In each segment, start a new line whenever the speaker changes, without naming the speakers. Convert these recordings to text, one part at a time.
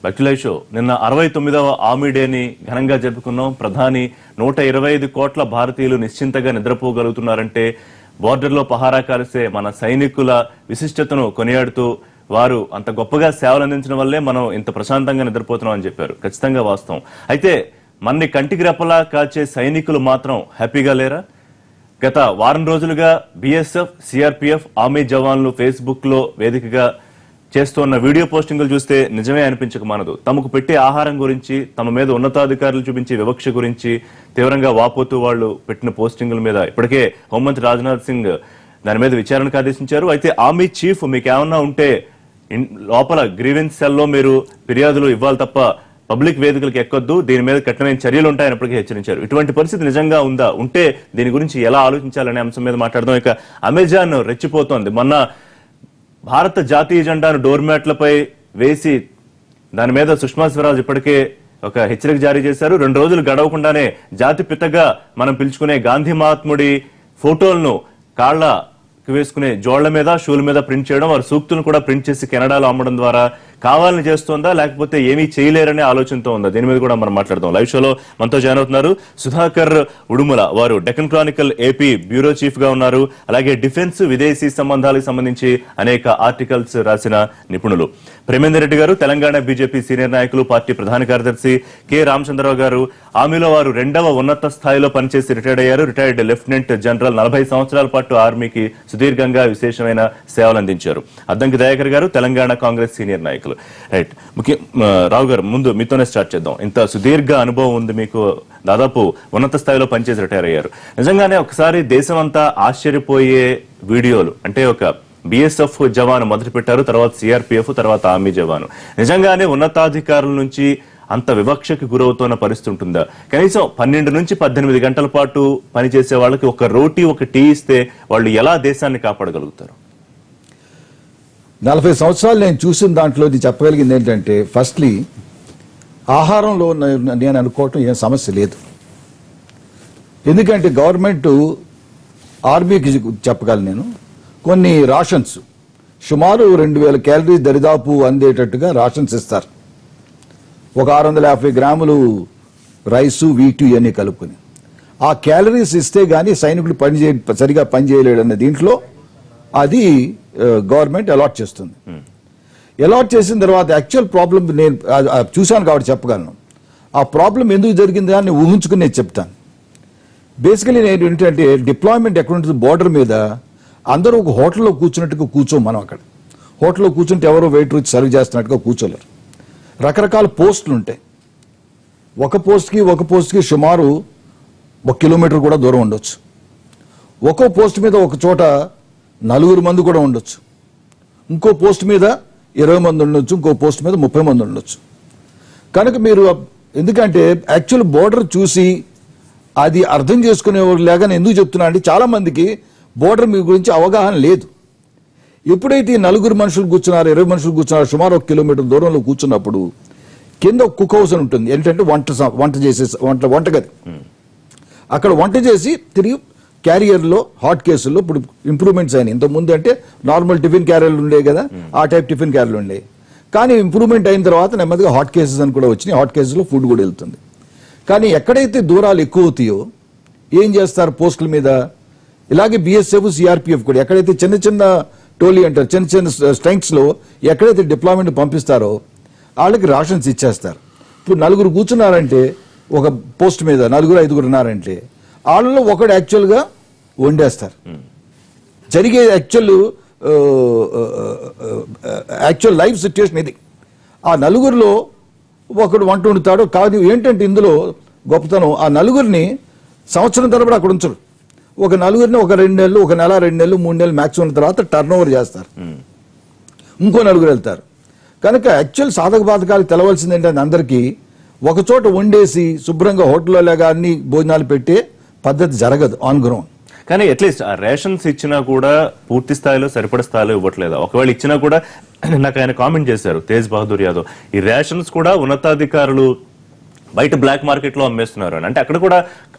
భక్తులై show నిన్న అరవై తొమ్మిదవ ఆర్మీ డేని ఘనంగా జరుపుకున్నాం ప్రధాని నూట ఇరవై ఐదు కోట్ల భారతీయులు నిశ్చింతగా నిద్రపోగలుగుతున్నారంటే బోర్డర్లో పహారా కాల్సే మన సైనికుల విశిష్టతను కొనియాడుతూ వారు అంత గొప్పగా సేవలు అందించడం వల్లే మనం ఇంత ప్రశాంతంగా నిద్రపోతున్నాం అని చెప్పారు ఖచ్చితంగా వాస్తవం అయితే మన్ని కంటికి రెప్పలా కాచే సైనికులు మాత్రం హ్యాపీగా లేరా గత వారం రోజులుగా బీఎస్ఎఫ్ సిఆర్పిఎఫ్ ఆర్మీ జవాన్లు ఫేస్బుక్ లో వేదికగా చేస్తున్న వీడియో పోస్టింగులు చూస్తే నిజమే అనిపించక మానదు తమకు పెట్టే ఆహారం గురించి తమ మీద ఉన్నతాధికారులు చూపించే వివక్ష గురించి తీవ్రంగా వాపోతూ వాళ్ళు పెట్టిన పోస్టింగుల మీద ఇప్పటికే హోంమంత్రి రాజ్నాథ్ సింగ్ దాని మీద విచారణకు ఆదేశించారు అయితే ఆర్మీ చీఫ్ మీకు ఏమన్నా ఉంటే ఇన్- లోపల గ్రీవెన్స్ సెల్లో మీరు ఫిర్యాదులు ఇవ్వాలి తప్ప పబ్లిక్ వేదికలకు ఎక్కొద్దు దీని మీద కఠినమైన చర్యలు ఉంటాయని ఇప్పటికే హెచ్చరించారు ఇటువంటి పరిస్థితి నిజంగా ఉందా ఉంటే దీని గురించి ఎలా ఆలోచించాలనే అంశం మీద మాట్లాడదాం ఇక అమెజాన్ రెచ్చిపోతోంది మొన్న భారత జాతీయ జెండాను డోర్ మ్యాట్లపై వేసి దాని మీద సుష్మా స్వరాజ్ ఇప్పటికే ఒక హెచ్చరిక జారీ చేశారు రెండు రోజులు గడవకుండానే జాతి పితగా మనం పిలుచుకునే గాంధీ మహాత్ముడి ఫోటోలను కాళ్ళకి వేసుకునే జోళ్ల మీద షూల మీద ప్రింట్ చేయడం వారి సూక్తులను కూడా ప్రింట్ చేసి కెనడాలో అమ్మడం ద్వారా కావాలని చేస్తోందా లేకపోతే ఏమీ చేయలేరనే ఆలోచనతో ఉందా దీని మీద కూడా మనం మాట్లాడదాం లైవ్ షోలో మనతో జాయిన్ అవుతున్నారు సుధాకర్ ఉడుముల వారు Deccan Chronicle AP bureau chief గా ఉన్నారు అలాగే డిఫెన్స్ విదేశీ సంబంధాలకు సంబంధించి అనేక ఆర్టికల్స్ రాసిన నిపుణులు ప్రేమేందర్ రెడ్డి గారు తెలంగాణ బీజేపీ సీనియర్ నాయకులు పార్టీ ప్రధాన కార్యదర్శి కె రామచంద్రరావు గారు ఆర్మీలో వారు రెండవ ఉన్నత స్థాయిలో పనిచేసి రిటైర్డ్ అయ్యారు రిటైర్డ్ లెఫ్టినెంట్ జనరల్ నలభై సంవత్సరాల పాటు ఆర్మీకి సుదీర్ఘంగా విశేషమైన సేవలు అందించారు అద్దంకి దయాకర్ గారు తెలంగాణ కాంగ్రెస్ సీనియర్ నాయకులు రైట్ ముఖ్య ఆ, రావు గారు ముందు మీతోనే స్టార్ట్ చేద్దాం ఇంత సుదీర్ఘ అనుభవం ఉంది మీకు దాదాపు ఉన్నత స్థాయిలో పనిచేసి రిటైర్ అయ్యారు నిజంగానే ఒకసారి దేశం అంతా ఆశ్చర్యపోయే వీడియోలు అంటే ఒక బిఎస్ఎఫ్ జవాను మొదలు పెట్టారు తర్వాత సిఆర్పిఎఫ్ తర్వాత ఆర్మీ జవాను నిజంగానే ఉన్నతాధికారుల నుంచి అంత వివక్షకు గురవుతున్న పరిస్థితి ఉంటుందా కనీసం పన్నెండు నుంచి పద్దెనిమిది గంటల పాటు పనిచేసే వాళ్ళకి ఒక రోటీ ఒక టీ ఇస్తే వాళ్ళు ఎలా దేశాన్ని కాపాడగలుగుతారు
నలభై సంవత్సరాలు నేను చూసిన దాంట్లో ఇది చెప్పగలిగింది ఏంటంటే ఫస్ట్లీ ఆహారంలో నే- నేను అనుకోవటం ఏం సమస్య లేదు ఎందుకంటే గవర్నమెంట్ ఆర్మీకి చెప్పగలను నేను కొన్ని రాషన్స్ సుమారు రెండు వేల క్యాలరీస్ దరిదాపు అందేటట్టుగా రాషన్స్ ఇస్తారు ఒక ఆరు వందల యాభై గ్రాములు రైసు వీటు ఇవన్నీ కలుపుకొని ఆ క్యాలరీస్ ఇస్తే గానీ సైనికుడు పని చేయ సరిగా పని చేయలేడు అన్న దీంట్లో అది గవర్నమెంట్ అలాట్ చేస్తుంది అలాట్ చేసిన తర్వాత యాక్చువల్ ప్రాబ్లం నేను ఆ- ఆ చూశాను కాబట్టి చెప్పగలను ఆ ప్రాబ్లం ఎందుకు జరిగింది అని ఊహించుకుని నేను చెప్తాను బేసికలీ నేను ఏంటంటే డిప్లాయ్మెంట్ ఎక్కడ ఉంటుంది బోర్డర్ మీద అందరూ ఒక హోటల్లో కూర్చున్నట్టుగా కూర్చోం మనం అక్కడ హోటల్లో కూర్చుంటే ఎవరో వెయిటర్ వచ్చి సర్వ్ చేస్తున్నట్టుగా కూర్చోలేరు రకరకాల పోస్టులు ఉంటాయి ఒక పోస్ట్కి ఒక పోస్ట్కి సుమారు ఒక కిలోమీటర్ కూడా దూరం ఉండొచ్చు ఒక్కో పోస్ట్ మీద ఒక చోట నలుగురు మంది కూడా ఉండొచ్చు ఇంకో పోస్ట్ మీద ఇరవై మంది ఉండొచ్చు ఇంకో పోస్ట్ మీద ముప్పై మంది ఉండొచ్చు కనుక మీరు ఎందుకంటే యాక్చువల్ బోర్డర్ చూసి అది అర్థం చేసుకునేవారు లేక నేను ఎందుకు చెప్తున్నా అంటే చాలా మందికి బోర్డర్ మీ గురించి అవగాహన లేదు ఎప్పుడైతే ఈ నలుగురు మనుషులు కూర్చున్నారు ఇరవై మనుషులు కూర్చున్నారు సుమారు ఒక కిలోమీటర్ దూరంలో కూర్చున్నప్పుడు కింద ఒక కుక్ హౌస్ అని ఉంటుంది ఏంటంటే వంట స- వంట చేసే స- వంట వంటగది అక్కడ వంట చేసి తిరిగి క్యారియర్లో హాట్ కేసుల్లో ఇప్పుడు ఇంప్రూవ్మెంట్స్ అయినాయి ఇంత ముందు అంటే నార్మల్ టిఫిన్ క్యారియర్లు ఉండే కదా ఆ టైప్ టిఫిన్ క్యారియర్లు ఉండే కానీ ఇంప్రూవ్మెంట్ అయిన తర్వాత నెమ్మదిగా హాట్ కేసెస్ అని కూడా వచ్చినాయి హాట్ కేసెస్లో ఫుడ్ కూడా వెళ్తుంది కానీ ఎక్కడైతే దూరాలు ఎక్కువ అవుతాయో ఏం చేస్తారు పోస్టుల మీద ఇలాగే బిఎస్ఎఫ్ సిఆర్పిఎఫ్ కూడా ఎక్కడైతే చిన్న చిన్న టోలీ అంటారు చిన్న చిన్న స్ట్రెంగ్స్ లో ఎక్కడైతే డిప్లాయ్మెంట్ పంపిస్తారో వాళ్ళకి రాషన్స్ ఇచ్చేస్తారు ఇప్పుడు నలుగురు కూర్చున్నారంటే ఒక పోస్ట్ మీద నలుగురు ఐదుగురు ఉన్నారంటే వాళ్ళలో ఒకడు యాక్చువల్గా వండేస్తారు జరిగే యాక్చువల్ యాక్చువల్ లైఫ్ సిచ్యుయేషన్ ఇది ఆ నలుగురిలో ఒకడు వంట వండుతాడు కాదు ఏంటంటే ఇందులో గొప్పతనం ఆ నలుగురిని సంవత్సరం తరబడి అక్కడ ఉంచరు ఒక నలుగురిని ఒక రెండు నెలలు ఒక నెల రెండు నెలలు మూడు నెలలు మ్యాక్సిమం తర్వాత టర్న్ ఓవర్ చేస్తారు ఇంకో నలుగురు వెళ్తారు కనుక యాక్చువల్ సాధక బాధకాలు తెలవలసింది ఏంటంటే అందరికీ ఒక చోట వండేసి శుభ్రంగా హోటల్లో లాగా అన్ని భోజనాలు పెట్టే పద్ధతి జరగదు ఆన్ గ్రౌండ్
కానీ అట్లీస్ట్ ఆ రేషన్స్ ఇచ్చినా కూడా పూర్తి స్థాయిలో సరిపడ స్థాయిలో ఇవ్వట్లేదు ఒకవేళ ఇచ్చినా కూడా నాకు ఆయన కామెంట్ చేశారు తేజ్ బహదూర్ యాదవ్ ఈ రేషన్స్ కూడా ఉన్నతాధికారులు బయట బ్లాక్ మార్కెట్ లో అమ్మేస్తున్నారు అని అంటే అక్కడ కూడా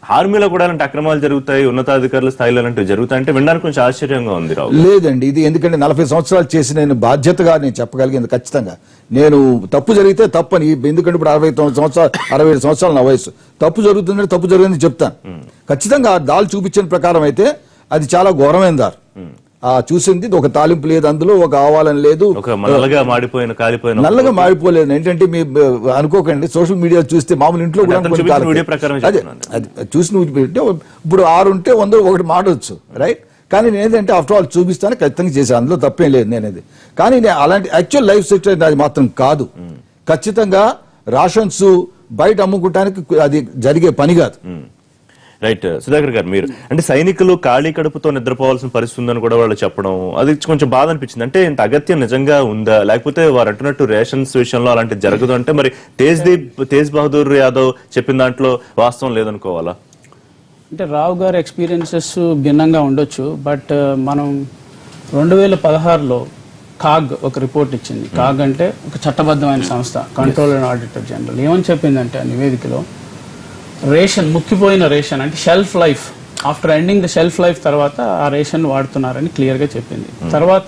ఆర్మీలో కూడా అలాంటి అక్రమాలు జరుగుతాయి ఉన్నతాధికారుల స్థాయిలో అలాంటివి జరుగుతాయి అంటే వినడానికి కొంచెం ఆశ్చర్యంగా ఉంది రావు
లేదండి ఇది ఎందుకంటే నలభై సంవత్సరాలు చేసి నేను బాధ్యతగా నేను చెప్పగలిగింది ఖచ్చితంగా నేను తప్పు జరిగితే తప్పని ఎందుకంటే ఇప్పుడు అరవై తొమ్మిది సంవత్సరాలు అరవై ఏడు సంవత్సరాలు నా వయసు తప్పు జరుగుతుందంటే తప్పు జరిగిందని చెప్తాను ఖచ్చితంగా ఆ దాల్ చూపించిన ప్రకారం అయితే అది చాలా ఘోరమైన దారు ఆ చూసింది ఒక తాలింపు లేదు అందులో ఒక ఆవాలని లేదు
ఒక నల్లగా మాడిపోయిన కాలిపోయిన
నల్లగా మారిపోలేదు ఏంటంటే మీ బ- అనుకోకండి సోషల్ మీడియా చూస్తే మామూలు ఇంట్లో కూడా
అతను
కొన్ని
చూపించిన
కాలుతాయి.
వీడియో ప్రకారమే
అదే
చెప్తున్నాను.
అది చూసిన అంటే ఇప్పుడు ఆరు ఉంటే వంద ఒకటి మాడవచ్చు రైట్ కానీ నేను ఏంటంటే ఆఫ్టర్ ఆల్ చూపిస్తాను ఖచ్చితంగా చేశాను అందులో తప్పేం లేదు నేను అది కానీ నేను అలాంటి యాక్చువల్ లైఫ్ సెక్టర్ అది మాత్రం కాదు ఖచ్చితంగా రాషన్స్ బయట అమ్ముకోవటానికి అది జరిగే పని కాదు
రైట్ సుధాకర్ గారు మీరు అంటే సైనికులు ఖాళీ కడుపుతో నిద్రపోవాల్సిన పరిస్థితి ఉందని కూడా వాళ్ళు చెప్పడం అది కొంచెం బాధ అనిపించింది అంటే ఇంత అగత్యం నిజంగా ఉందా లేకపోతే వారు అంటున్నట్టు రేషన్స్ విషయంలో అలాంటిది జరగదు అంటే మరి తేజ్ దీప్ తేజ్ బహదూర్ యాదవ్ చెప్పిన దాంట్లో వాస్తవం లేదనుకోవాలా
అంటే రావు గారి ఎక్స్పీరియన్సెస్ భిన్నంగా ఉండొచ్చు బట్ మనం రెండు వేల పదహారులో కాగ్ ఒక రిపోర్ట్ ఇచ్చింది కాగ్ అంటే ఒక చట్టబద్ధమైన సంస్థ కంట్రోల్ అండ్ ఆడిటర్ జనరల్ ఏమని చెప్పిందంటే ఆ నివేదికలో రేషన్ ముక్కిపోయిన రేషన్ అంటే shelf life after ending the shelf life తర్వాత ఆ రేషన్ వాడుతున్నారని క్లియర్గా చెప్పింది తర్వాత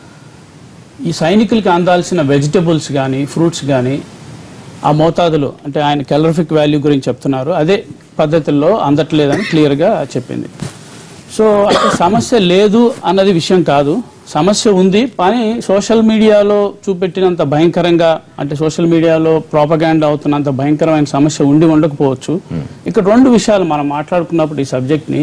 ఈ సైనికులకి అందాల్సిన వెజిటబుల్స్ కానీ ఫ్రూట్స్ కానీ ఆ మోతాదులో అంటే ఆయన కెలరిఫిక్ వాల్యూ గురించి చెప్తున్నారు అదే పద్ధతుల్లో అందట్లేదని క్లియర్గా చెప్పింది సో అంటే సమస్య లేదు అన్నది విషయం కాదు సమస్య ఉంది కానీ సోషల్ మీడియాలో చూపెట్టినంత భయంకరంగా అంటే సోషల్ మీడియాలో ప్రాపగాండా అవుతున్నంత భయంకరమైన సమస్య ఉండి ఉండకపోవచ్చు ఇక్కడ రెండు విషయాలు మనం మాట్లాడుకున్నప్పుడు ఈ సబ్జెక్ట్ని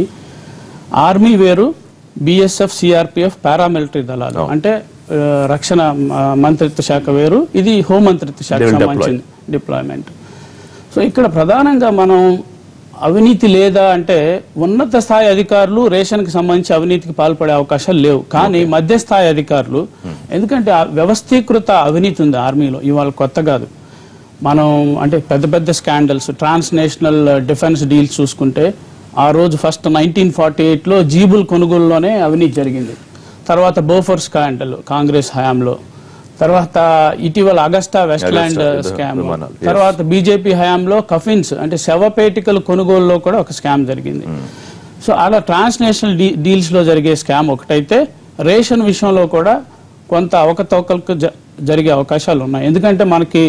ఆర్మీ వేరు బిఎస్ఎఫ్ సిఆర్పిఎఫ్ పారామిలిటరీ దళాలు అంటే ఆ, రక్షణ ఆ, మంత్రిత్వ శాఖ వేరు ఇది హోం మంత్రిత్వ శాఖ
They will deploy.
సంబంధించింది డిప్లాయ్మెంట్ సో ఇక్కడ ప్రధానంగా మనం అవినీతి లేదా అంటే ఉన్నత స్థాయి అధికారులు రేషన్కి సంబంధించి అవినీతికి పాల్పడే అవకాశాలు లేవు కానీ మధ్య స్థాయి అధికారులు ఎందుకంటే ఆ వ్యవస్థీకృత అవినీతి ఉంది ఆర్మీలో ఇవాళ కొత్త కాదు మనం అంటే పెద్ద పెద్ద scandals transnational defence deals చూసుకుంటే ఆ రోజు ఫస్ట్ నైన్టీన్ ఫార్టీ ఎయిట్లో జీబుల్ కొనుగోలులోనే అవినీతి జరిగింది తర్వాత బోఫర్ స్కాండల్ కాంగ్రెస్ హయాంలో తర్వాత ఇటీవల అగస్టా వెస్ట్లాండ్
అగస్టా, ఇది
స్కామ్
విమానాలు, yes.
తర్వాత బీజేపీ హయాంలో కఫిన్స్ అంటే శవపేటికల కొనుగోలులో కూడా ఒక స్కామ్ జరిగింది సో అలా ట్రాన్స్నేషనల్ డీ డీల్స్ లో జరిగే స్కామ్ ఒకటైతే రేషన్ విషయంలో కూడా కొంత అవకతవకలకు జ- జరిగే అవకాశాలు ఉన్నాయి ఎందుకంటే మనకి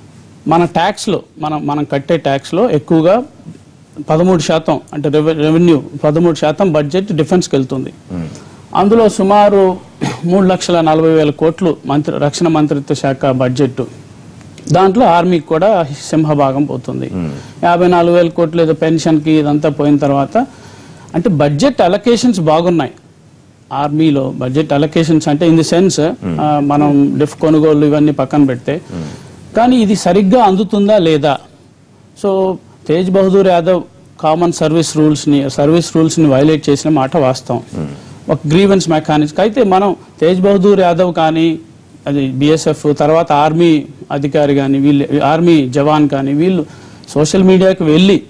మన ట్యాక్స్ లో మనం మనం కట్టే ట్యాక్స్ లో ఎక్కువగా పదమూడు శాతం అంటే రెవె- రెవెన్యూ పదమూడు శాతం బడ్జెట్ డిఫెన్స్కి వెళ్తుంది అందులో సుమారు మూడు లక్షల నలభై వేల కోట్లు మంత్రి రక్షణ మంత్రిత్వ శాఖ బడ్జెట్ దాంట్లో ఆర్మీకి కూడా సింహభాగం పోతుంది యాభై నాలుగు వేల కోట్లు ఏదో పెన్షన్కి ఇదంతా పోయిన తర్వాత అంటే బడ్జెట్ అలొకేషన్స్ బాగున్నాయి ఆర్మీలో బడ్జెట్ అలొకేషన్స్ అంటే ఇన్ ది సెన్స్ మనం డిఫ్ కొనుగోలు ఇవన్నీ పక్కన పెడితే కానీ ఇది సరిగ్గా అందుతుందా లేదా so Tej Bahadur Yadav common service rules ని సర్వీస్ రూల్స్ ని వైలేట్ చేసిన మాట వాస్తవం ఒక గ్రీవెన్స్ మెకానిజం అయితే మనం తేజ్ బహదూర్ యాదవ్ కానీ అది బిఎస్ఎఫ్ తర్వాత ఆర్మీ అధికారి కానీ వీళ్ళు ఆర్మీ జవాన్ కానీ వీళ్ళు సోషల్ మీడియాకి వెళ్ళి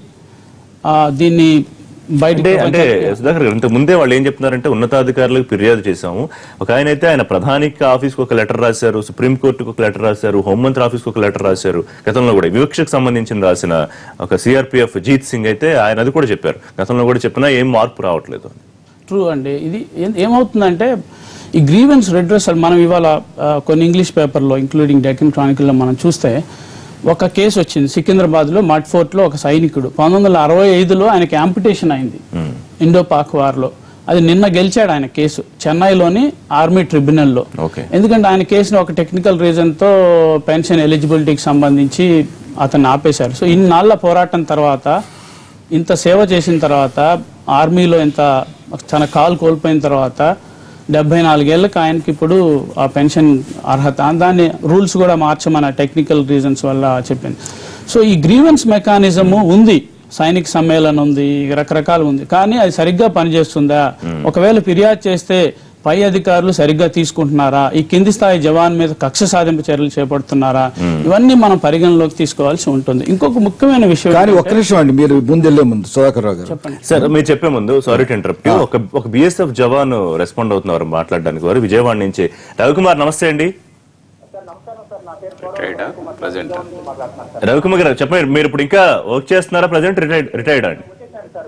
ఆ, దీన్ని బయట
అంటే అంటే సుధాకర్ గారు ఇంతకు ముందే వాళ్ళు ఏం చెప్తున్నారంటే ఉన్నతాధికారులకు ఫిర్యాదు చేశాము ఒక ఆయన అయితే ఆయన ప్రధానికి ఆఫీస్కి ఒక లెటర్ రాశారు సుప్రీం కోర్టుకు ఒక లెటర్ రాశారు హోంమంత్రి ఆఫీస్కి ఒక లెటర్ రాశారు గతంలో కూడా వివక్షకు సంబంధించిన రాసిన ఒక సిఆర్పిఎఫ్ జీత్ సింగ్ అయితే ఆయన అది కూడా చెప్పారు గతంలో కూడా చెప్పినా ఏం మార్పు రావట్లేదు
ట్రూ అండి ఇది ఏ- ఏమవుతుందంటే ఈ గ్రీవెన్స్ రెడ్రెసల్ మనం ఇవాళ ఆ, కొన్ని ఇంగ్లీష్ పేపర్లో ఇంక్లూడింగ్ డెక్కన్ క్రానికల్లో మనం చూస్తే ఒక కేసు వచ్చింది సికింద్రాబాద్లో మడ్ ఫోర్ట్లో ఒక సైనికుడు పంతొమ్మిది వందల అరవై ఐదులో ఆయనకి యాంపిటేషన్ అయింది ఇండో పాక్ వార్లో అది నిన్న గెలిచాడు ఆయన కేసు చెన్నైలోని ఆర్మీ ట్రిబ్యునల్లో
ఓకే
ఎందుకంటే ఆయన కేసుని ఒక టెక్నికల్ రీజన్తో పెన్షన్ ఎలిజిబిలిటీకి సంబంధించి అతన్ని ఆపేశారు సో ఇన్నాళ్ళ పోరాటం తర్వాత ఇంత సేవ చేసిన తర్వాత ఆర్మీలో ఇంత తన కాలు కోల్పోయిన తర్వాత డెబ్బై నాలుగేళ్లకు ఆయనకి ఇప్పుడు ఆ పెన్షన్ అర్హత దాన్ని రూల్స్ కూడా మార్చమన్న టెక్నికల్ రీజన్స్ వల్ల చెప్పింది సో ఈ గ్రీవెన్స్ మెకానిజము ఉంది సైనిక సమ్మేళనం ఉంది రకరకాలు ఉంది కానీ అది సరిగ్గా పనిచేస్తుందా ఒకవేళ ఫిర్యాదు చేస్తే పై అధికారులు సరిగ్గా తీసుకుంటున్నారా ఈ కింది స్థాయి జవాన్ మీద కక్ష సాధింపు చర్యలు చేపడుతున్నారా ఇవన్నీ మనం పరిగణలోకి తీసుకోవాల్సి ఉంటుంది ఇంకొక ముఖ్యమైన విషయం
కానీ ఒక్క నిమిషం అండి మీరు ముందెళ్లే ముందు సుధాకర్ రావు గారు
చెప్పండి
సార్ మీరు చెప్పే ముందు సారీ టు ఇంటరప్ట్ ఒక ఒక బిఎస్ఎఫ్ జవాన్ రెస్పాండ్ అవుతున్నారు మాట్లాడడానికి వారు విజయవాడ నుంచి రవికుమార్ నమస్తే అండి
రిటైర్డా ప్రజెంట్
రవికుమార్ గారు చెప్పండి మీరు ఇప్పుడు ఇంకా వర్క్ చేస్తున్నారా ప్రజెంట్ రిటైర్డ్ రిటైర్డ్ అండి
వచ్చేసాను సార్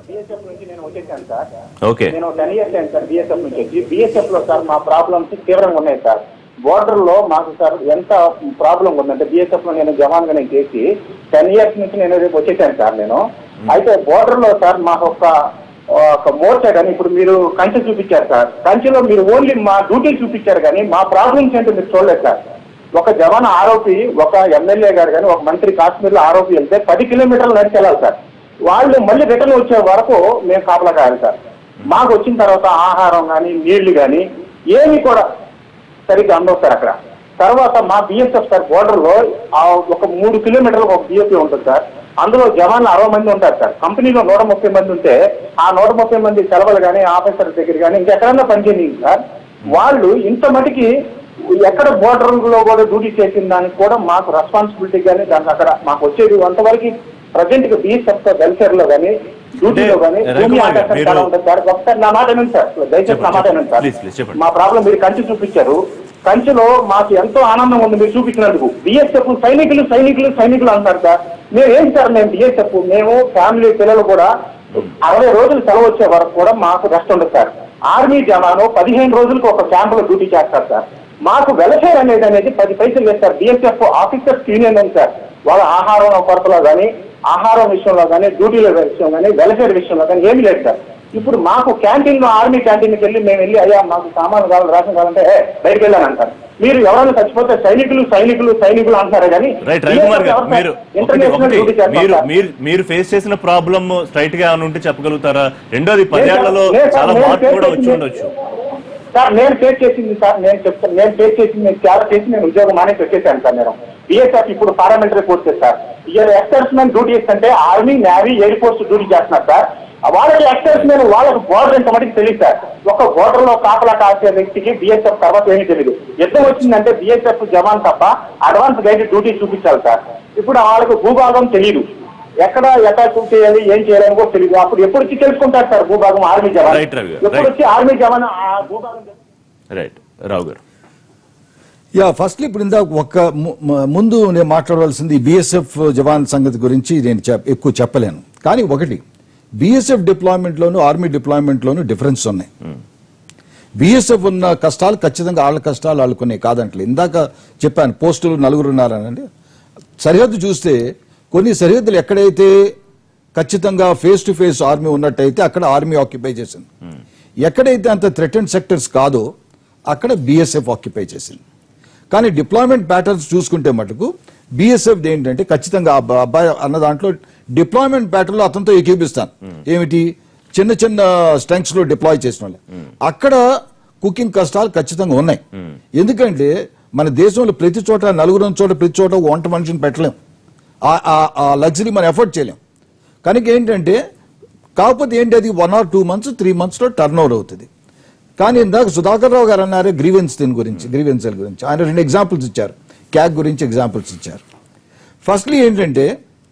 వచ్చేసాను సార్
ఓకే
నేను టెన్ ఇయర్స్ అయింది సార్ బిఎస్ఎఫ్ నుంచి వచ్చి బిఎస్ఎఫ్ లో సార్ మా ప్రాబ్లమ్స్ తీవ్రంగా ఉన్నాయి సార్ బోర్డర్ లో మాకు సార్ ఎంత ప్రాబ్లం ఉందంటే బిఎస్ఎఫ్ లో నేను జవాన్ గా నేను చేసి టెన్ ఇయర్స్ నుంచి నేను రేపు వచ్చేసాను సార్ నేను అయితే బోర్డర్ లో సార్ మాకు ఒక ఒక మోర్చా కానీ ఇప్పుడు మీరు కంచె చూపించారు సార్ కంచెలో మీరు ఓన్లీ మా డ్యూటీ చూపించారు కానీ మా ప్రాబ్లమ్స్ ఏంటో మీరు చూడలేదు సార్ ఒక జవాన్ ఆరోపి ఒక ఎమ్మెల్యే గారు కానీ ఒక మంత్రి కాశ్మీర్ లో ఆరోపి వెళ్తే పది కిలోమీటర్లు నడిచి వెళ్ళాలి సార్ వాళ్ళు మళ్ళీ రిటర్న్ వచ్చే వరకు మేము కాపలా కాయాలి సార్ మాకు వచ్చిన తర్వాత ఆహారం కానీ నీళ్లు కానీ ఏమి కూడా సరిగ్గా అందవు సార్ అక్కడ తర్వాత మా బిఎస్ఎఫ్ సార్ బోర్డర్ లో ఆ ఒక మూడు కిలోమీటర్లకు ఒక బిఎస్పీ ఉంటుంది సార్ అందులో జవాన్లు అరవై మంది ఉంటారు సార్ కంపెనీలో నూట ముప్పై మంది ఉంటే ఆ నూట ముప్పై మంది సెలవులు కానీ ఆఫీసర్ దగ్గర కానీ ఇంకెక్కడన్నా పనిచేయండి సార్ వాళ్ళు ఇంత మటుకి ఎక్కడ బోర్డర్ లో కూడా డ్యూటీ చేసిన దానికి కూడా మాకు రెస్పాన్సిబిలిటీ కానీ దానికి అక్కడ మాకు వచ్చేది అంతవరకు ప్రజెంట్ గా బిఎస్ఎఫ్ తో వెల్ఫేర్ లో కానీ డ్యూటీలో కానీ
అంటే,
భూమి
రవికుమార్ గారు,
ఆకర్షణ
మీరు-
చాలా ఉంటుంది సార్ ఒకసారి నా మాట వినండి సార్ దయచేసి నా మాట వినండి సార్
Please, please, చెప్పండి.
మా ప్రాబ్లం మీరు కంచి చూపించారు కంచిలో మాకు ఎంతో ఆనందం ఉంది మీరు చూపించినందుకు బిఎస్ఎఫ్ సైనికులు సైనికులు సైనికులు అంటారు సార్ మేము ఏంటి సార్ మేము బిఎస్ఎఫ్ మేము ఫ్యామిలీ పిల్లలు కూడా అరవై రోజులు సెలవు వచ్చే వరకు కూడా మాకు రెస్ట్ ఉండదు సార్ ఆర్మీ జవాను పదిహేను రోజులకు ఒక క్యాంప్ లో డ్యూటీ చేస్తారు సార్ మాకు వెలఫేర్ అనేది అనేది పది పైసలు వేస్తారు బిఎస్ఎఫ్ ఆఫీసర్స్ యూనియన్ ఉంది సార్ వాళ్ళ ఆహారం కొరతలో కానీ ఆహారం విషయంలో కానీ డ్యూటీల విషయం కానీ వెలఫేర్ విషయంలో కానీ ఏమీ లేదు సార్ ఇప్పుడు మాకు క్యాంటీన్ లో ఆర్మీ క్యాంటీన్కి వెళ్ళి మేము వెళ్ళి అయ్యా మాకు సామాన్ కావాలి రేషన్ కావాలంటే "ఏ, బయటికి వెళ్ళాను అంటారు మీరు ఎవరైనా చచ్చిపోతే సైనికులు సైనికులు సైనికులు అంటారు కానీ
రైట్ రవికుమార్ గారు మీరు ఒకటి
ఇంటర్నేషనల్
ఒకటి
డ్యూటీ చేస్తాం
మీరు
సార్.
మీరు మీరు ఫేస్ చేసిన ప్రాబ్లమ్ స్ట్రైట్ గా ఏమైనా ఉంటే చెప్పగలుగుతారా రెండోది పదేళ్లలో
లేదు సార్,
చాలా
నేను
మార్పు
ఫేస్
కూడా వచ్చి
చేసింది-
ఉండొచ్చు
సార్ నేను ఫేస్ చేసింది సార్ నేను చెప్తాను నేను ఫేస్ చేసింది నేను చాలా చేసి నేను ఉద్యోగం మానేసి వచ్చేసాను సార్ నేను బిఎస్ఎఫ్ ఇప్పుడు parliamentary forces sir year exservicemen duties అంటే army navy air force duty చేస్తున్నారు సార్ వాళ్ళకి ఎక్సర్స్మెన్ వాళ్ళకి బోర్డర్ ఎంత మటుకు తెలియదు సార్ ఒక బోర్డర్ లో కాపలా కాసే వ్యక్తికి బిఎస్ఎఫ్ తర్వాత ఏమీ తెలియదు యుద్ధం వచ్చిందంటే బిఎస్ఎఫ్ జవాన్ తప్ప అడ్వాన్స్ గైడ్ డ్యూటీ చూపించాలి సార్ ఇప్పుడు వాళ్ళకి భూభాగం తెలియదు ఎక్కడ ఎక్కడ షూట్ చేయాలి ఏం చేయాలని కూడా తెలియదు అప్పుడు ఎప్పుడు వచ్చి తెలుసుకుంటారు సార్ భూభాగం ఆర్మీ జవాన్
Right, రవి గారు,
ఎప్పుడు
right.
వచ్చి ఆర్మీ జవాన్ ఆ భూభాగం తెలుసు-
రైట్ రావు గారు
యా ఫస్ట్లీ ఇప్పుడు ఇందాక ఒక్క ము- మ- ముందు నేను మాట్లాడవలసింది బిఎస్ఎఫ్ జవాన్ సంగతి గురించి నేను చెప్- ఎక్కువ చెప్పలేను కానీ ఒకటి బిఎస్ఎఫ్ డిప్లాయ్మెంట్లోను ఆర్మీ డిప్లాయ్మెంట్లోను డిఫరెన్స్ ఉన్నాయి బిఎస్ఎఫ్ ఉన్న కష్టాలు ఖచ్చితంగా వాళ్ళ కష్టాలు వాళ్ళకున్నాయి కాదంటలే ఇందాక చెప్పాను పోస్టులు నలుగురు ఉన్నారనండి సరిహద్దు చూస్తే కొన్ని సరిహద్దులు ఎక్కడైతే ఖచ్చితంగా ఫేస్ టు ఫేస్ ఆర్మీ ఉన్నట్టయితే అక్కడ ఆర్మీ ఆక్యుపై చేసింది ఎక్కడైతే అంత థ్రెటెండ్ సెక్టర్స్ కాదో అక్కడ బిఎస్ఎఫ్ ఆక్యుపై చేసింది కానీ డిప్లాయ్మెంట్ ప్యాటర్న్స్ చూసుకుంటే మటుకు బిఎస్ఎఫ్ ఏంటంటే ఖచ్చితంగా ఆ అబ్బా- అబ్బాయి అన్న దాంట్లో డిప్లాయ్మెంట్ ప్యాటర్న్ లో అతనితో ఏకీపిస్తాను ఏమిటి చిన్న చిన్న స్ట్రెంగ్స్ లో డిప్లాయ్ చేసిన వాళ్ళు అక్కడ కుకింగ్ కష్టాలు ఖచ్చితంగా ఉన్నాయి ఎందుకంటే మన దేశంలో ప్రతి చోట నలుగురు ఉన్న చోట ప్రతి చోట ఒక వంట మనిషిని పెట్టలేం ఆ- ఆ- ఆ లగ్జరీ మనం ఎఫర్ట్ చేయలేం కనుక ఏంటంటే కాకపోతే ఏంటి అది one or two months three months లో టర్న్ ఓవర్ అవుతుంది కానీ ఇందాక సుధాకర్ రావు గారు అన్నారు గ్రీవెన్స్ దీని గురించి గ్రీవెన్సల్ గురించి ఆయన రెండు ఎగ్జాంపుల్స్ ఇచ్చారు క్యాగ్ గురించి ఎగ్జాంపుల్స్ ఇచ్చారు ఫస్ట్లీ ఏంటంటే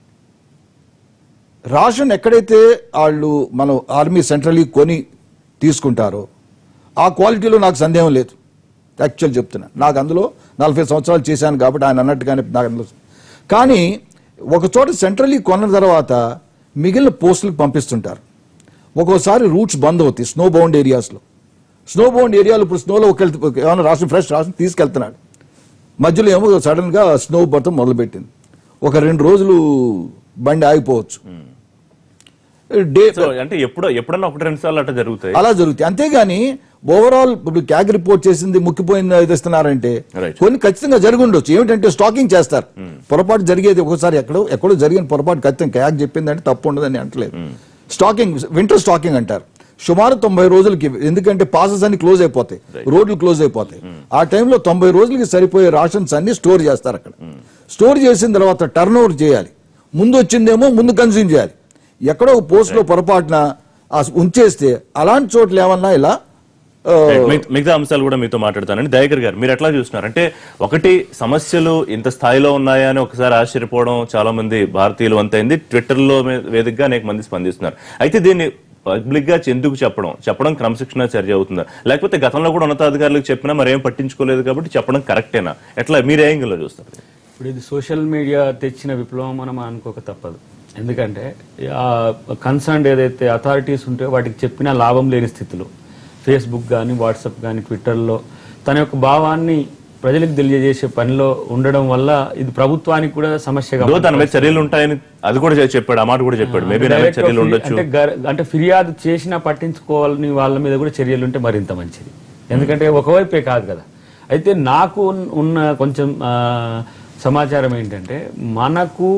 రాషన్ ఎక్కడైతే వాళ్ళు మనం ఆర్మీ సెంట్రలీ కొని తీసుకుంటారో ఆ క్వాలిటీలో నాకు సందేహం లేదు యాక్చువల్ చెప్తున్నా నాకు అందులో నలభై సంవత్సరాలు చేశాను కాబట్టి ఆయన అన్నట్టుగానే నాకు అందులో కానీ ఒక చోట సెంట్రలీ కొన్న తర్వాత మిగిలిన పోస్టులకు పంపిస్తుంటారు ఒక్కోసారి రూట్స్ బంద్ అవుతాయి స్నో బౌండ్ ఏరియాస్లో స్నో బౌండ్ ఏరియాలో ఇప్పుడు స్నోలో ఒక ఏమైనా రాష్ట్రం ఫ్రెష్ రాష్ట్రం తీసుకెళ్తున్నాడు మధ్యలో ఏమో సడన్ గా స్నో పడటం మొదలుపెట్టింది ఒక రెండు రోజులు బండి ఆగిపోవచ్చు డే
సో అంటే ఎప్పుడో ఎప్పుడన్నా ఒకటి రెండు సార్లు అట్లా జరుగుతాయి
అలా జరుగుతాయి అంతేగాని ఓవరాల్ ఇప్పుడు క్యాగ్ రిపోర్ట్ చేసింది ముక్కిపోయింది ఇది ఇస్తున్నారంటే
Right.
కొన్ని ఖచ్చితంగా జరిగి ఉండొచ్చు ఏమిటంటే స్టాకింగ్ చేస్తారు పొరపాటు జరిగేది ఒకసారి ఎక్కడో ఎక్కడో జరిగిన పొరపాటు ఖచ్చితంగా క్యాగ్ చెప్పిందంటే తప్పు ఉండదని అంటలేదు స్టాకింగ్ వింటర్ స్టాకింగ్ అంటారు సుమారు తొంభై రోజులకి ఎందుకంటే పాసెస్ అన్ని క్లోజ్ అయిపోతాయి రోడ్లు క్లోజ్ అయిపోతాయి ఆ టైంలో తొంభై రోజులకి సరిపోయే రాషన్స్ అన్ని స్టోర్ చేస్తారు అక్కడ స్టోర్ చేసిన తర్వాత టర్న్ ఓవర్ చేయాలి ముందు వచ్చిందేమో ముందు కన్స్యూమ్ చేయాలి ఎక్కడో ఒక పోస్ట్ లో పొరపాటున ఆ ఉంచేస్తే అలాంటి చోట్ల ఏమన్నా ఇలా ఆ,
Right. మిగ- మిగతా అంశాలు కూడా మీతో మాట్లాడతానండి దయాకర్ గారు మీరు ఎట్లా చూస్తున్నారు అంటే ఒకటి సమస్యలు ఇంత స్థాయిలో ఉన్నాయా అని ఒకసారి ఆశ్చర్యపోవడం చాలా మంది భారతీయులు అంతైంది ట్విట్టర్ లో మే- వేదికగా అనేక మంది స్పందిస్తున్నారు అయితే దీన్ని పబ్లిక్ గా ఎందుకు చెప్పడం చెప్పడం క్రమశిక్షణ చర్య అవుతుందా లేకపోతే గతంలో కూడా ఉన్నతాధికారులకు చెప్పినా మరేం పట్టించుకోలేదు కాబట్టి చెప్పడం కరెక్టేనా ఎట్లా మీరు ఏ యాంగిల్లో చూస్తారు
ఇప్పుడు ఇది సోషల్ మీడియా తెచ్చిన విప్లవం మనం అనుకోక తప్పదు ఎందుకంటే ఆ కన్సర్న్ ఏదైతే అథారిటీస్ ఉంటాయో వాటికి చెప్పినా లాభం లేని స్థితిలో ఫేస్బుక్ కానీ వాట్సాప్ కానీ ట్విట్టర్లో తన యొక్క భావాన్ని ప్రజలకు తెలియజేసే పనిలో ఉండడం వల్ల ఇది ప్రభుత్వానికి కూడా సమస్యగా
ఏదో తన మీద చర్యలు ఉంటాయని అది కూడా చెప్పాడు ఆ మాట కూడా చెప్పాడు మేబీ నా మీద
Direct
చర్యలు
ఫిర్యా-
ఉండొచ్చు
అంటే గర్- అంటే ఫిర్యాదు చేసినా పట్టించుకోవాలని వాళ్ళ మీద కూడా చర్యలు ఉంటే మరింత మంచిది ఎందుకంటే ఒకవైపే కాదు కదా అయితే నాకు ఉన్- ఉన్న కొంచెం ఆ, సమాచారం ఏంటంటే మనకు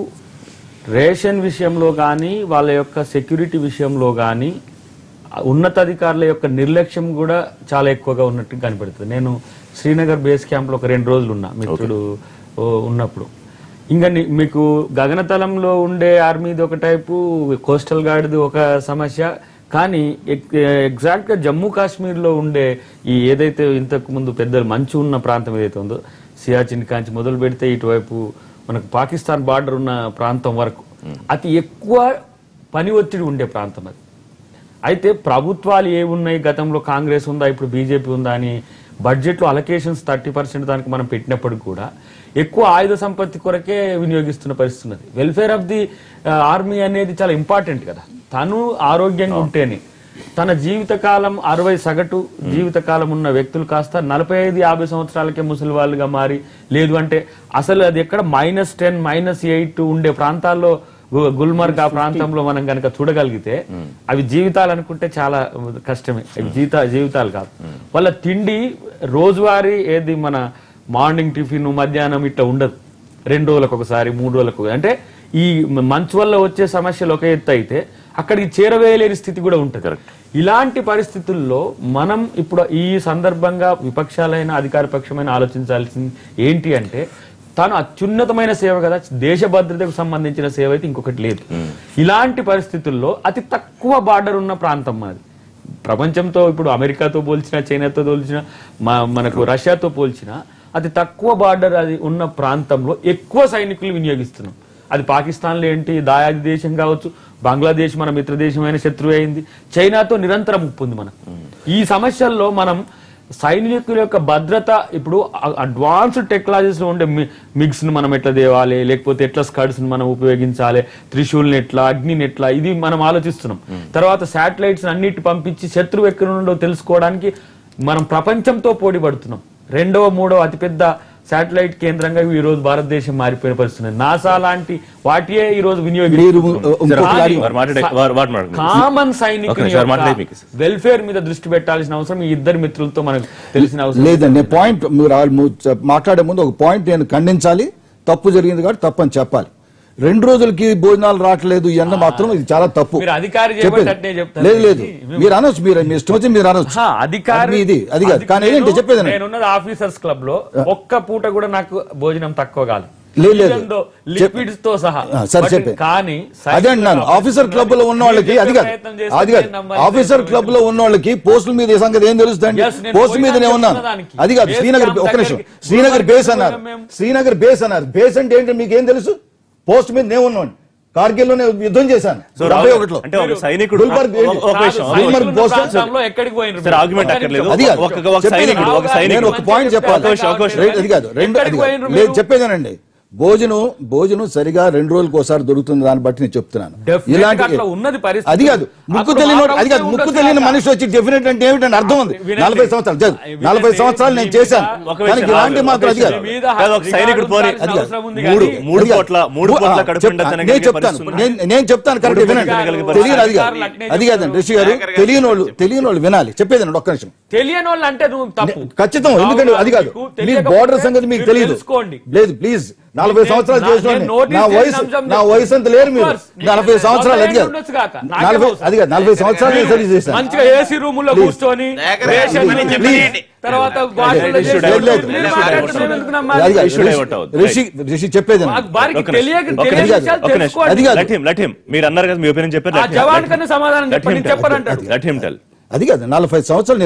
రేషన్ విషయంలో కానీ వాళ్ళ యొక్క సెక్యూరిటీ విషయంలో కానీ ఉన్నతాధికారుల యొక్క నిర్లక్ష్యం కూడా చాలా ఎక్కువగా ఉన్నట్టు కనపడుతుంది నేను శ్రీనగర్ బేస్ క్యాంప్లో ఒక రెండు రోజులు ఉన్నా మిత్రుడు ఓ, ఉన్నప్పుడు ఇంకా ని- మీకు గగనతలంలో ఉండే ఆర్మీది ఒక టైపు కోస్టల్ గార్డ్ది ఒక సమస్య కానీ ఎక్- ఎగ్జాక్ట్ గా జమ్మూ కాశ్మీర్ లో ఉండే ఈ ఏదైతే ఇంతకు ముందు పెద్దలు మంచు ఉన్న ప్రాంతం ఏదైతే ఉందో సియాచిన్ కాంచి మొదలు పెడితే ఇటువైపు మనకు పాకిస్తాన్ బార్డర్ ఉన్న ప్రాంతం వరకు అతి ఎక్కువ పని ఒత్తిడి ఉండే ప్రాంతం అది అయితే ప్రభుత్వాలు ఏ ఉన్నాయి గతంలో కాంగ్రెస్ ఉందా ఇప్పుడు బీజేపీ ఉందా అని బడ్జెట్లో అలొకేషన్స్ థర్టీ పర్సెంట్ దానికి మనం పెట్టినప్పటికి కూడా ఎక్కువ ఆయుధ సంపత్తి కొరకే వినియోగిస్తున్న పరిస్థితి ఉన్నది వెల్ఫేర్ ఆఫ్ ది ఆర్మీ అనేది చాలా ఇంపార్టెంట్ కదా తను ఆరోగ్యంగా ఉంటేనే తన జీవితకాలం అరవై సగటు జీవితకాలం ఉన్న వ్యక్తులు కాస్త నలభై ఐదు యాభై సంవత్సరాలకే ముసలి వాళ్ళుగా మారి లేదు అంటే అసలు అది ఎక్కడ మైనస్ టెన్ మైనస్ ఎయిట్ ఉండే ప్రాంతాల్లో గు- గుల్మర్గ్ ఆ ప్రాంతంలో మనం కనుక చూడగలిగితే అవి జీవితాలు అనుకుంటే చాలా కష్టమే అవి జీవిత జీవితాలు కాదు వాళ్ళ తిండి రోజువారీ ఏది మన మార్నింగ్ టిఫిన్ మధ్యాహ్నం ఇట్లా ఉండదు రెండు రోజులకు ఒకసారి మూడు రోజులకు ఒకసారి. అంటే ఈ మంచు వల్ల వచ్చే సమస్యలు ఒక ఎత్తు అయితే అక్కడికి చేరవేయలేని స్థితి కూడా ఉంటుంది ఇలాంటి పరిస్థితుల్లో మనం ఇప్పుడు ఈ సందర్భంగా విపక్షాలైన అధికార పక్షమైన ఆలోచించాల్సింది ఏంటి అంటే తాను అత్యున్నతమైన సేవ కదా దేశ భద్రతకు సంబంధించిన సేవ అయితే ఇంకొకటి లేదు ఇలాంటి పరిస్థితుల్లో అతి తక్కువ బార్డర్ ఉన్న ప్రాంతం మాది ప్రపంచంతో ఇప్పుడు అమెరికాతో పోల్చిన చైనాతో పోల్చిన మా- మనకు రష్యాతో పోల్చిన అతి తక్కువ బార్డర్ అది ఉన్న ప్రాంతంలో ఎక్కువ సైనికులు వినియోగిస్తున్నాం అది పాకిస్తాన్లో ఏంటి దాయాది దేశం కావచ్చు బంగ్లాదేశ్ మన మిత్ర దేశమైన శత్రువు అయింది చైనాతో నిరంతరం ముప్పు ఉంది మనకు ఈ సమస్యల్లో మనం సైనికుల యొక్క భద్రత ఇప్పుడు అడ్వాన్స్డ్ టెక్నాలజీస్ లో ఉండే మిక్స్ ని మనం ఎట్లా తేవాలి లేకపోతే ఎట్లా స్కడ్స్ ని మనం ఉపయోగించాలి త్రిశూల్ని ఎట్లా అగ్నిని ఎట్లా ఇది మనం ఆలోచిస్తున్నాం తర్వాత శాటిలైట్స్ అన్నిటి పంపించి శత్రువు ఎక్కడ నుండో తెలుసుకోవడానికి మనం ప్రపంచంతో పోటీ పడుతున్నాం రెండవ మూడవ అతిపెద్ద శాటిలైట్ కేంద్రంగా ఈ రోజు భారతదేశం మారిపోయిన పరిస్థితి ఉంది. నాసా లాంటి వాటియే ఈ రోజు
మీరు
వినియోగిస్తున్నారు
ఇంకొక
కానీ
దారి-
వారు మాట్లాడే వారు వారు మాట్లాడండి.
కామన్
ఓకే,
సైనికుని
సార్, మాట్లాడే మీకు.
వెల్ఫేర్ మీద దృష్టి పెట్టాల్సిన అవసరం ఈ ఇద్దరు మిత్రులతో మనకు తెలిసిన అవసరం
లేదండి నేను పాయింట్ మీరు ఆ- ము- చె- మాట్లాడే ముందు ఒక పాయింట్ నేను ఖండించాలి తప్పు జరిగింది కాబట్టి తప్పు అని చెప్పాలి రెండు రోజులకి భోజనాలు రావట్లేదు ఇవన్న మాత్రం ఇది చాలా తప్పు
మీరు అధికారి
చెప్పేది.
చేయబట్టేనే చెప్తారు.
లేదు లేదు మీరు అనొచ్చు మీరు మీ ఇష్టం వచ్చి మీరు అనొచ్చు
హా, అధికారి
అది ఇది అది కాదు కానీ
నేను-
ఏంటి చెప్పేది నేను.
నేనున్నది ఆఫీసర్స్ క్లబ్ లో ఒక్క పూట కూడా నాకు భోజనం తక్కువ కాదు
లేదు, లేదు.
లిక్విడ్స్ తో సహా
ఆ, సరే
But
చెప్పే
కానీ
అదే అంటున్నాను ఆఫీసర్ క్లబ్ లో ఉన్న వాళ్ళకి అది కాదు అది కాదు ఆఫీసర్ క్లబ్ లో ఉన్న వాళ్ళకి పోస్టుల మీద ఈ సంగతి ఏం తెలుస్తుంది
Yes, నేను
పోస్ట్ మీద
పోయినా
నేను ఉన్నాను
చెప్తున్నా దానికి.
అది కాదు
Base
శ్రీనగర్
camp
ఒక నిమిషం
దగ్గరికి
శ్రీనగర్
గుల్బర్గ్
బేస్ అన్నారు
పోయినాం మేము.
శ్రీనగర్ బేస్ అన్నారు బేస్ అంటే ఏంటో మీకు ఏం తెలుసు పోస్ట్ మీద నేను ఉన్నాను కార్గిల్ లోనే యుద్ధం చేశాను
సో
డెబ్బై
రాహుల్
ఒకటిలో
అంటే ఒక సైనికుడు
గుల్బర్గ్ ఏంటి?
ఒక- ఒక విషయం,
కాదు,
ఒక
గుల్బర్గ్
సైనికులు
పోస్ట్
ఉన్న ప్రాంతంలో ఎక్కడికి పోయినరు
సార్,
మీరు?
ఆర్గ్యుమెంట్
ఒక్క
అక్కర్లేదు.
నిమిషం.
అది కాదు
ఒక- ఒక
చెప్పేది
సైనికుడు,
నేను.
ఒక సైనికుడు.
నేను ఒక పాయింట్ చెప్పాలి
ఒక విషయం, ఒక విషయం.
రైట్, అది కాదు రెండు అది
ఎక్కడికి
కాదు
పోయినరు
లేదు
మీరు?
చెప్పేదేనండి భోజనం భోజనం సరిగా రెండు రోజులకు ఒకసారి దొరుకుతుంది దాన్ని బట్టి నేను చెప్తున్నాను
Definitely గా అట్లా ఉన్నది పరిస్థితి.
అది కాదు ముక్కు
అప్పుడు
తెలియని
ఆ
వాడు- అది కాదు
ప్రభుత్వం
ముక్కు
ఉండొచ్చు
తెలియని
కదా.
మనిషి వచ్చి డెఫినెట్ అంటే ఏమిటని అర్థం ఉంది
వినండి.
నలభై సంవత్సరాలు జరు.
వినండి.
నలభై సంవత్సరాలు నేను
మీ
చేశాను
మీద-
ఒక
కానీ
విషయం,
ఇలాంటి
ఒక
మాత్రం అది
విషయం.
కాదు
మీ మీద
కాదు, ఒక సైనికుడు పోనీ
ఉండాల్సిన
అది కాదు.
అవసరం ఉంది
మూడు
కానీ
మూడు
అది కాదు.
కోట్ల- మూడు
ఆ,
కోట్ల కడుపు
చెప్తా-
నిండా
నేను
తినగలిగే
చెప్తాను
పరిస్థితి
నేను నేను చెప్తాను కరెక్ట్
మూడు
వినండి
తినగలిగే
తెలియదు అది
పరిస్థితి.
కాదు అది కాదండి రిషి గారు తెలియని వాళ్ళు తెలియని వాళ్ళు వినాలి చెప్పేదండి ఒక్క నిమిషం
తెలియని వాళ్ళు అంటే నువ్వు తప్పు
ఖచ్చితం ఎందుకంటే అది కాదు
మీకు
మీ
తెలియకపోతే
బోర్డర్ సంగతి మీకు
మీరు
తెలియదు
తెలుసుకోండి
లేదు ప్లీజ్ నలభై
నేను-
సంవత్సరాలు
నా-
చేసిన
నేను notice
నా
చేసిన
వయసు
అంశం
నా
చెప్తాను.
వయసు అంత లేరు మీరు
Of course.
నలభై సంవత్సరాలు అది
నలభై
కాదు
ఉండొచ్చు కాక. నాకేం
నలభై
అవసరం?
అది కాదు నలభై సంవత్సరాలు నేను సర్వీస్ చేశాను
మంచిగా ఏసీ రూమ్ లో
Please.
కూర్చొని
లేకరే,
రేషన్
please,
తిని,
please.
తర్వాత వాటిల్లో
Issue
చేసి-
divert
లేదు,
మీరు
లేదు,
మాట్లాడుతున్నారు
issue
ఎందుకు
అది
నమ్మాలి?
కాదు
Issue
రిషి-
divert అవ్వద్దు.
రిషి రిషి చెప్పేది
మాకు వారికి
ఒక నిమిషం.
తెలియక
ఒక
తెలియని
నిమిషం.
విషయాలు
ఒక నిమిషం.
తెలుసుకోండి.
అది కాదు.
Let him, let him. మీరు అన్నారు కదా మీ ఒపీనియన్ చెప్పారు
ఆ జవాన్ కన్నా సమాధానం చెప్పండి, నేను చెప్పనంటాడు.
లెట్ హిమ్ టెల్
అది కాదు నలభై సంవత్సరాలు నేను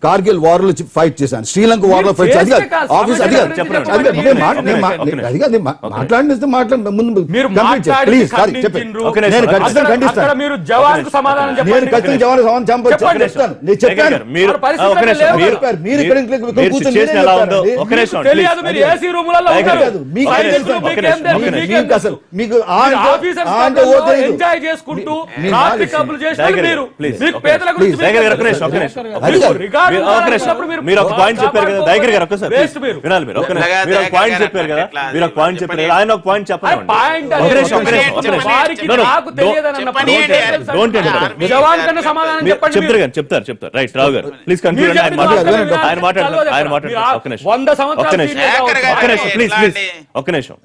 కార్గిల్ వార్ లో ఫైట్ చేశాను శ్రీలంక వార్ లో
మీరు
ఫైట్ అది కాదు
చేస్తే కాదు,
ఆఫీస్ అది కాదు
చెప్పండి.
అది కాదు, నేను మాట్లా- నేను మా-
ఒక్క నిమిషం.
అది కాదు నేను మా- మాట్లాడిస్తే మాట్లాడి ముందు
మీరు
కంప్లీట్ చేయండి. ప్లీజ్ సారీ చెప్పండి
ఖండించిండ్రు.
ఒక్క నిమిషం.
నేను ఖచ్చితంగా
అక్కడ-
ఖండిస్తాను
అక్కడ మీరు జవాన్కు సమాధానం
నేను
చెప్పండి
ఖచ్చితంగా జవాన్ సమాన్ చంప
చెప్పండి.
చెప్తాను నేను
జగన్
చెప్పాను
గారు, మీరు
మరి పరిస్థితులు
ఒక్క నిమిషం,
లేవు.
మీరు-
చెప్పారు. మీరు ఇక్కడ ఇక్కడ
మీరు
కూర్చొని
situation
మీరే
ఎలా ఉందో
చెప్తారండి.
ఒక్క నిమిషం
మీకు తెలియదు
please.
మీరు ఏసీ రూములలో
జగన్
ఉంటారు.
గారు,
మీకు
సైనికులు
తెలుసు.
మీకేం
ఒక్క నిమిషం,
తెలుసు?
ఒక్క
మీకేం
మీకు అసలు
తెలుసు?
మీకు ఆ
మీరు
అంటే-
ఆఫీసర్స్
ఆ అంటే ఓ
క్లబ్లలో
తెలియదు.
ఎంజాయ్ చేసుకుంటూ
మీ-
రాత్రి
మీ-
క్లబ్లు చేసిన
జగన్ గారు,
మీరు
please,
మీకు
ఒక్క
పేదల
నిమిషం.
గురించి
జగన్ గారు, ఒక్క
మీకు
నిమిషం, ఒక్క
తెలుసు.
నిమిషం.
అది కాదు.
రికార్డు
మీరు- ఒక్క నిమిషం.
ఉన్నప్పుడు మీరు
మీరు ఒక పాయింట్ చెప్పారు కదా దైగర్ గారు ఒక్కసారి
వేస్ట్ మీరు
వినాలి మీరు ఒక్క నిమిషం.
మెల్లగా
మీరు ఒక పాయింట్
దైగర్
చెప్పారు
గారు
కదా
ఎట్లా
మీరు ఒక పాయింట్ చెప్పారు కదా ఆయన ఒక పాయింట్ చెప్పండి
అరే పాయింట్
ఒక్క
అనేది
నిమిషం, ఒక్క నిమిషం, ఒక్క నిమిషం.
వారికి
No, no,
నాకు
don't-
తెలియదని అన్నప్పుడు
చెప్పండి,
don't
ఏంటి?
tell
Don't
us.
interrupt.
మీ జవాన్ కన్నా సమాధానం
మీరు
చెప్పండి
చెప్తారు
మీరు.
కానీ చెప్తారు చెప్తారు రైట్ రావు గారు ప్లీజ్
మీరు
కన్క్లూడ్ ఆయన
చెప్పిన
మాట్లాడారు
మాటలు
ఆయన మాట్లాడారు
వినాలి.
ఆయన
మీరు
మాట్లాడారు ఒక్క నిమిషం
వంద సంవత్సరాలు
ఒక్క నిమిషం
సీనియర్
శేఖర్ గారు,
ఒక్క నిమిషం ప్లీజ్
ఎట్లా
ప్లీజ్
అండి?
ఒక్క నిమిషం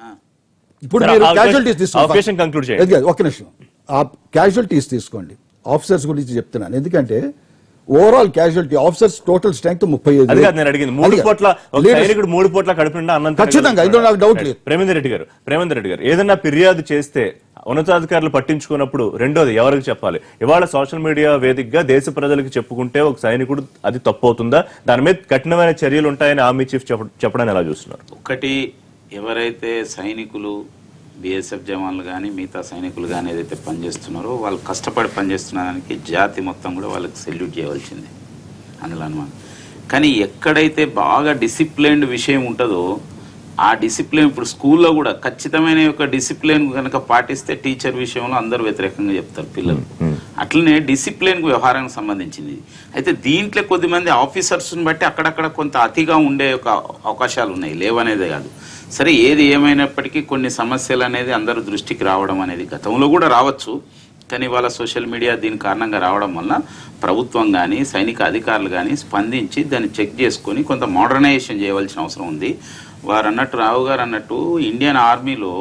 ఇప్పుడు
సరే,
మీరు
ఆ
క్యాజువల్టీస్
question- ఆ question conclude చేయండి.
తీసుకోండి ఒక్క నిమిషం ఆ క్యాజువల్టీస్ తీసుకోండి ఆఫీసర్స్ గురించి చెప్తున్నాను ఎందుకంటే overall casualty officers total strength ముప్పై ఐదు
అది కాదు నేను అడిగింది మూడు
అది కాదు.
కోట్ల ఒక
Leaders-
సైనికుడు మూడు కోట్ల కడుపు నిండా అన్నం తినగలుగుతాడా?
ఖచ్చితంగా, ఇందులో నాకు డౌట్ లేదు.
ప్రేమేందర్ రెడ్డి గారు ప్రేమేందర్ రెడ్డి గారు ఏదన్నా ఫిర్యాదు చేస్తే ఉన్నతాధికారులు పట్టించుకున్నప్పుడు రెండోది ఎవరికి చెప్పాలి ఇవాళ సోషల్ మీడియా వేదికగా దేశ ప్రజలకు చెప్పుకుంటే ఒక సైనికుడు అది తప్పు అవుతుందా దాని మీద కఠినమైన చర్యలు ఉంటాయని ఆర్మీ చీఫ్ చెప్ప- చెప్పడాన్ని ఎలా చూస్తున్నారు
ఒకటి ఎవరైతే సైనికులు బిఎస్ఎఫ్ జవాన్లు కానీ మిగతా సైనికులు కానీ ఏదైతే పనిచేస్తున్నారో వాళ్ళు కష్టపడి పనిచేస్తున్నారానికి జాతి మొత్తం కూడా వాళ్ళకి సెల్యూట్ చేయవలసిందే అందులో అనుమానం కానీ ఎక్కడైతే బాగా డిసిప్లైన్డ్ విషయం ఉంటుందో ఆ డిసిప్లిన్ ఇప్పుడు స్కూల్లో కూడా ఖచ్చితమైన యొక్క డిసిప్లిన్ కనుక పాటిస్తే టీచర్ విషయంలో అందరూ వ్యతిరేకంగా చెప్తారు పిల్లలు అట్లనే డిసిప్లిన్ వ్యవహారానికి సంబంధించింది అయితే దీంట్లో కొద్దిమంది ఆఫీసర్స్ని బట్టి అక్కడక్కడ కొంత అతిగా ఉండే ఒక అవకాశాలు ఉన్నాయి లేవనేదే కాదు సరే ఏది ఏమైనప్పటికీ కొన్ని సమస్యలు అనేది అందరూ దృష్టికి రావడం అనేది గతంలో కూడా రావచ్చు కానీ ఇవాళ సోషల్ మీడియా దీని కారణంగా రావడం వల్ల ప్రభుత్వం కానీ సైనిక అధికారులు కానీ స్పందించి దాన్ని చెక్ చేసుకొని కొంత మోడర్నైజేషన్ చేయవలసిన అవసరం ఉంది వారు అన్నట్టు రావు గారు అన్నట్టు ఇండియన్ ఆర్మీలో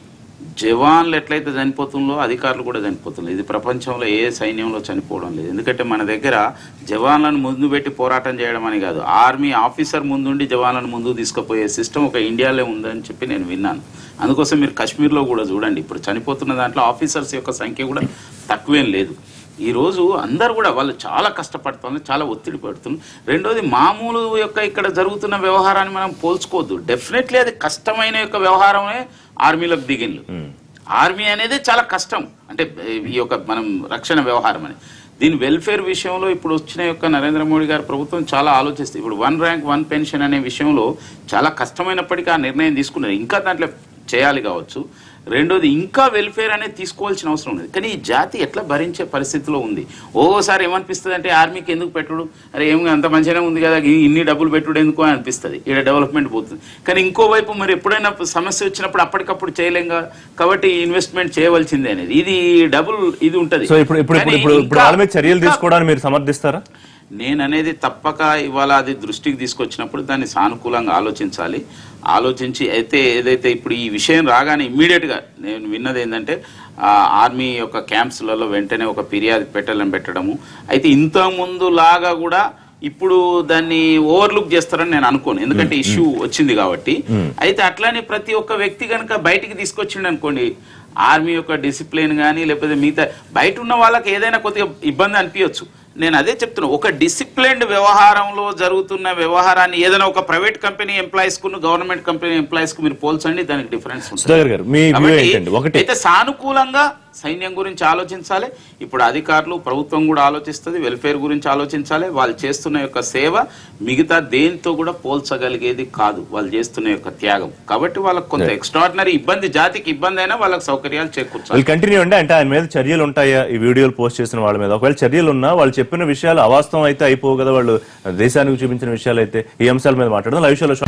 జవాన్లు ఎట్లయితే చనిపోతుందో అధికారులు కూడా చనిపోతున్నారు ఇది ప్రపంచంలో ఏ సైన్యంలో చనిపోవడం లేదు ఎందుకంటే మన దగ్గర జవాన్లను ముందు పెట్టి పోరాటం చేయడం అని కాదు ఆర్మీ ఆఫీసర్ ముందుండి జవాన్లను ముందుకు తీసుకుపోయే సిస్టమ్ ఒక ఇండియాలో ఉందని చెప్పి నేను విన్నాను అందుకోసం మీరు కాశ్మీర్లో కూడా చూడండి ఇప్పుడు చనిపోతున్న దాంట్లో ఆఫీసర్స్ యొక్క సంఖ్య కూడా తక్కువేం లేదు ఈ రోజు అందరు కూడా వాళ్ళు చాలా కష్టపడుతున్నారు చాలా ఒత్తిడి పడుతున్నారు రెండోది మామూలు యొక్క ఇక్కడ జరుగుతున్న వ్యవహారాన్ని మనం పోల్చుకోవద్దు డెఫినెట్లీ అది కష్టమైన యొక్క వ్యవహారమే ఆర్మీలోకి దిగిండ్లు ఆర్మీ అనేది చాలా కష్టం అంటే ఈ యొక్క మనం రక్షణ వ్యవహారం అని దీని వెల్ఫేర్ విషయంలో ఇప్పుడు వచ్చిన యొక్క నరేంద్ర మోడీ గారి ప్రభుత్వం చాలా ఆలోచిస్తుంది ఇప్పుడు వన్ ర్యాంక్ వన్ పెన్షన్ అనే విషయంలో చాలా కష్టమైనప్పటికీ ఆ నిర్ణయం తీసుకున్నారు ఇంకా దాంట్లో చేయాలి కావచ్చు రెండోది ఇంకా వెల్ఫేర్ అనేది తీసుకోవాల్సిన అవసరం ఉంది కానీ ఈ జాతి ఎట్లా భరించే పరిస్థితిలో ఉంది ఓసారి ఏమనిపిస్తుంది అంటే ఆర్మీకి ఎందుకు పెట్టుడు అరే ఏమి అంత మంచిగానే ఉంది కదా ఇ- ఇన్ని డబ్బులు పెట్టుడు ఎందుకు అని అనిపిస్తుంది ఇక్కడ డెవలప్మెంట్ పోతుంది కానీ ఇంకోవైపు మరి ఎప్పుడైనా సమస్య వచ్చినప్పుడు అప్పటికప్పుడు చేయలేం కా- కాబట్టి ఇన్వెస్ట్మెంట్ చేయవలసిందే అనేది ఇది డబుల్ ఇది ఉంటది
సో ఇప్పుడు ఇప్పుడు ఇప్పుడు ఇప్పుడు ఇప్పుడు వాళ్ళ మీద చర్యలు
ఇంకా-
తీసుకోవడానికి మీరు సమర్థిస్తారా
నేను అనేది తప్పక ఇవాళ అది దృష్టికి తీసుకొచ్చినప్పుడు దాన్ని సానుకూలంగా ఆలోచించాలి ఆలోచించి అయితే ఏదైతే ఇప్పుడు ఈ విషయం రాగానే ఇమ్మీడియట్గా నేను విన్నది ఏంటంటే ఆ, ఆర్మీ యొక్క క్యాంప్స్లలో వెంటనే ఒక ఫిర్యాదు పెట్టాలని పెట్టడము అయితే ఇంత ముందు లాగా కూడా ఇప్పుడు దాన్ని ఓవర్లుక్ చేస్తారని నేను అనుకోను ఎందుకంటే ఇష్యూ వచ్చింది కాబట్టి అయితే అట్లానే ప్రతి ఒక్క వ్యక్తి కనుక బయటికి తీసుకొచ్చిండు అనుకోండి ఆర్మీ యొక్క డిసిప్లిన్ కానీ లేకపోతే మిగతా బయట ఉన్న వాళ్ళకి ఏదైనా కొద్దిగా ఇబ్బంది అనిపించచ్చు నేను అదే చెప్తున్నా ఒక డిసిప్లిన్డ్ వ్యవహారంలో జరుగుతున్న వ్యవహారాన్ని ఏదైనా ఒక ప్రైవేట్ కంపెనీ ఎంప్లాయీస్ కు గవర్నమెంట్ కంపెనీ ఎంప్లాయీస్ కు మీరు పోల్చండి దానికి డిఫరెన్స్ ఉంటుంది
సుధాకర్ గారు మీ వ్యూ
కాబట్టి
ఏంటండి ఒకటి
అయితే సానుకూలంగా సైన్యం గురించి ఆలోచించాలి ఇప్పుడు అధికారులు ప్రభుత్వం కూడా ఆలోచిస్తుంది వెల్ఫేర్ గురించి ఆలోచించాలి వాళ్ళు చేస్తున్న యొక్క సేవ మిగతా దేంతో కూడా పోల్చగలిగేది కాదు వాళ్ళు చేస్తున్న యొక్క త్యాగం కాబట్టి వాళ్ళకి కొంత ఎక్స్ట్రాడినరీ ఇబ్బంది జాతికి ఇబ్బంది అయినా వాళ్ళకి సౌకర్యాలు చేకూర్చాలి
వాళ్ళు కంటిన్యూ అండి అంటే ఆయన మీద చర్యలు ఉంటాయా ఈ వీడియోలు పోస్ట్ చేసిన వాళ్ళ మీద ఒకవేళ చర్యలు ఉన్నా వాళ్ళు చెప్పిన విషయాలు అవాస్తవం అయితే అయిపోవు కదా వాళ్ళు దేశానికి చూపించిన విషయాలు అయితే ఈ అంశాల మీద మాట్లాడదాం లైవ్ షోలో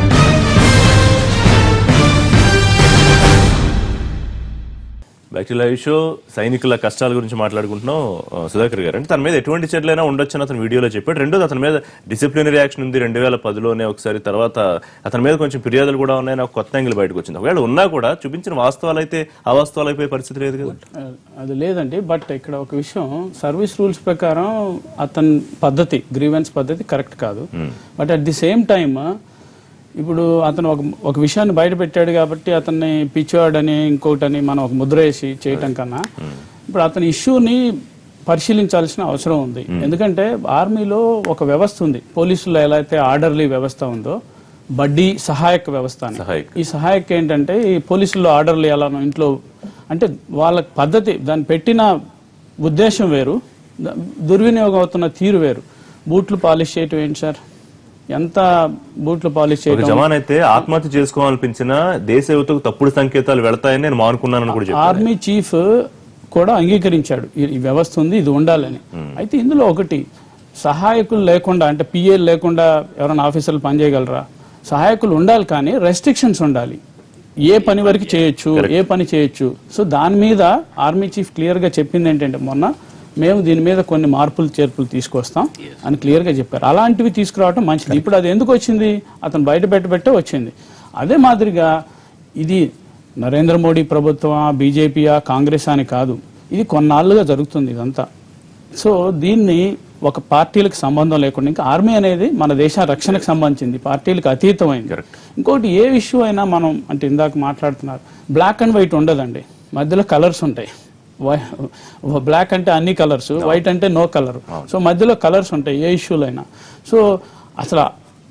బ్యాక్ టు లైవ్ షో సైనికుల కష్టాల గురించి మాట్లాడుకుంటున్నాం ఆ, సుధాకర్ గారు అంటే తన మీద ఎటువంటి చర్యలైనా ఉండొచ్చని అతను వీడియోలో చెప్పాడు రెండోది అతని మీద డిసిప్లినరీ యాక్షన్ ఉంది రెండు వేల పదిలోనే ఒకసారి తర్వాత అతని మీద కొంచెం ఫిర్యాదులు కూడా ఉన్నాయని ఒక కొత్త యాంగిల్ బయటకు వచ్చింది ఒకవేళ ఉన్నా కూడా చూపించిన వాస్తవాలు అయితే అవాస్తవాలు అయిపోయే పరిస్థితి లేదు కదా
అది లేదండి బట్ ఇక్కడ ఒక విషయం సర్వీస్ రూల్స్ ప్రకారం అతని పద్ధతి గ్రీవెన్స్ పద్ధతి కరెక్ట్ కాదు but at the same time ఇప్పుడు అతను ఒక ఒక విషయాన్ని బయట పెట్టాడు కాబట్టి అతన్ని పిచ్చోడని ఇంకోటని మనం ఒక ముద్ర వేసి చేయటం కన్నా ఇప్పుడు అతని ఇష్యూని పరిశీలించాల్సిన అవసరం ఉంది ఎందుకంటే ఆర్మీలో ఒక వ్యవస్థ ఉంది పోలీసుల్లో ఎలా అయితే ఆర్డర్లీ వ్యవస్థ ఉందో బడ్డీ సహాయక వ్యవస్థ అని
సహాయక.
ఈ సహాయక ఏంటంటే ఈ పోలీసుల్లో ఆర్డర్లు ఎలానో ఇంట్లో అంటే వాళ్ళ పద్ధతి దాన్ని పెట్టిన ఉద్దేశం వేరు ద- దుర్వినియోగం అవుతున్న తీరు వేరు బూట్లు పాలిష్ చేయటం ఏంటి సార్ ఎంత బూట్లు పాలిష్
ఒక
చేయటం
జవాన్ అయితే ఆత్మహత్య చేసుకోవాలనిపించిన దేశ యువతకు తప్పుడు సంకేతాలు వెళతాయని నేను మానుకున్నానని కూడా చెప్పాను
ఆర్మీ చీఫ్ కూడా అంగీకరించాడు ఈ- ఈ వ్యవస్థ ఉంది ఇది ఉండాలని అయితే ఇందులో ఒకటి సహాయకులు లేకుండా అంటే పిఏలు లేకుండా ఎవరైనా ఆఫీసర్లు పనిచేయగలరా సహాయకులు ఉండాలి కానీ రెస్ట్రిక్షన్స్ ఉండాలి ఏ పని వరకు చేయొచ్చు ఏ పని చేయొచ్చు సో దాని మీద ఆర్మీ చీఫ్ క్లియర్ గా చెప్పింది ఏంటంటే మొన్న మేము దీని మీద కొన్ని మార్పులు చేర్పులు తీసుకొస్తాం అని క్లియర్ గా చెప్పారు అలాంటివి తీసుకురావడం మంచిది ఇప్పుడు అది ఎందుకు వచ్చింది అతను బయట పెట్టబట్టే వచ్చింది అదే మాదిరిగా ఇది నరేంద్ర మోడీ ప్రభుత్వమా బీజేపీయా కాంగ్రెస్ అని కాదు ఇది కొన్నాళ్ళుగా జరుగుతుంది ఇదంతా సో దీన్ని ఒక పార్టీలకు సంబంధం లేకుండా ఇంకా ఆర్మీ అనేది మన దేశ రక్షణకు సంబంధించింది పార్టీలకు అతీతమైంది ఇంకోటి ఏ ఇష్యూ అయినా మనం అంటే ఇందాక మాట్లాడుతున్నారు బ్లాక్ అండ్ వైట్ ఉండదండి మధ్యలో కలర్స్ ఉంటాయి బ్లాక్ అంటే అన్ని కలర్స్ వైట్ అంటే నో కలర్ సో మధ్యలో కలర్స్ ఉంటాయి ఏ ఇష్యూలు అయినా సో అసలు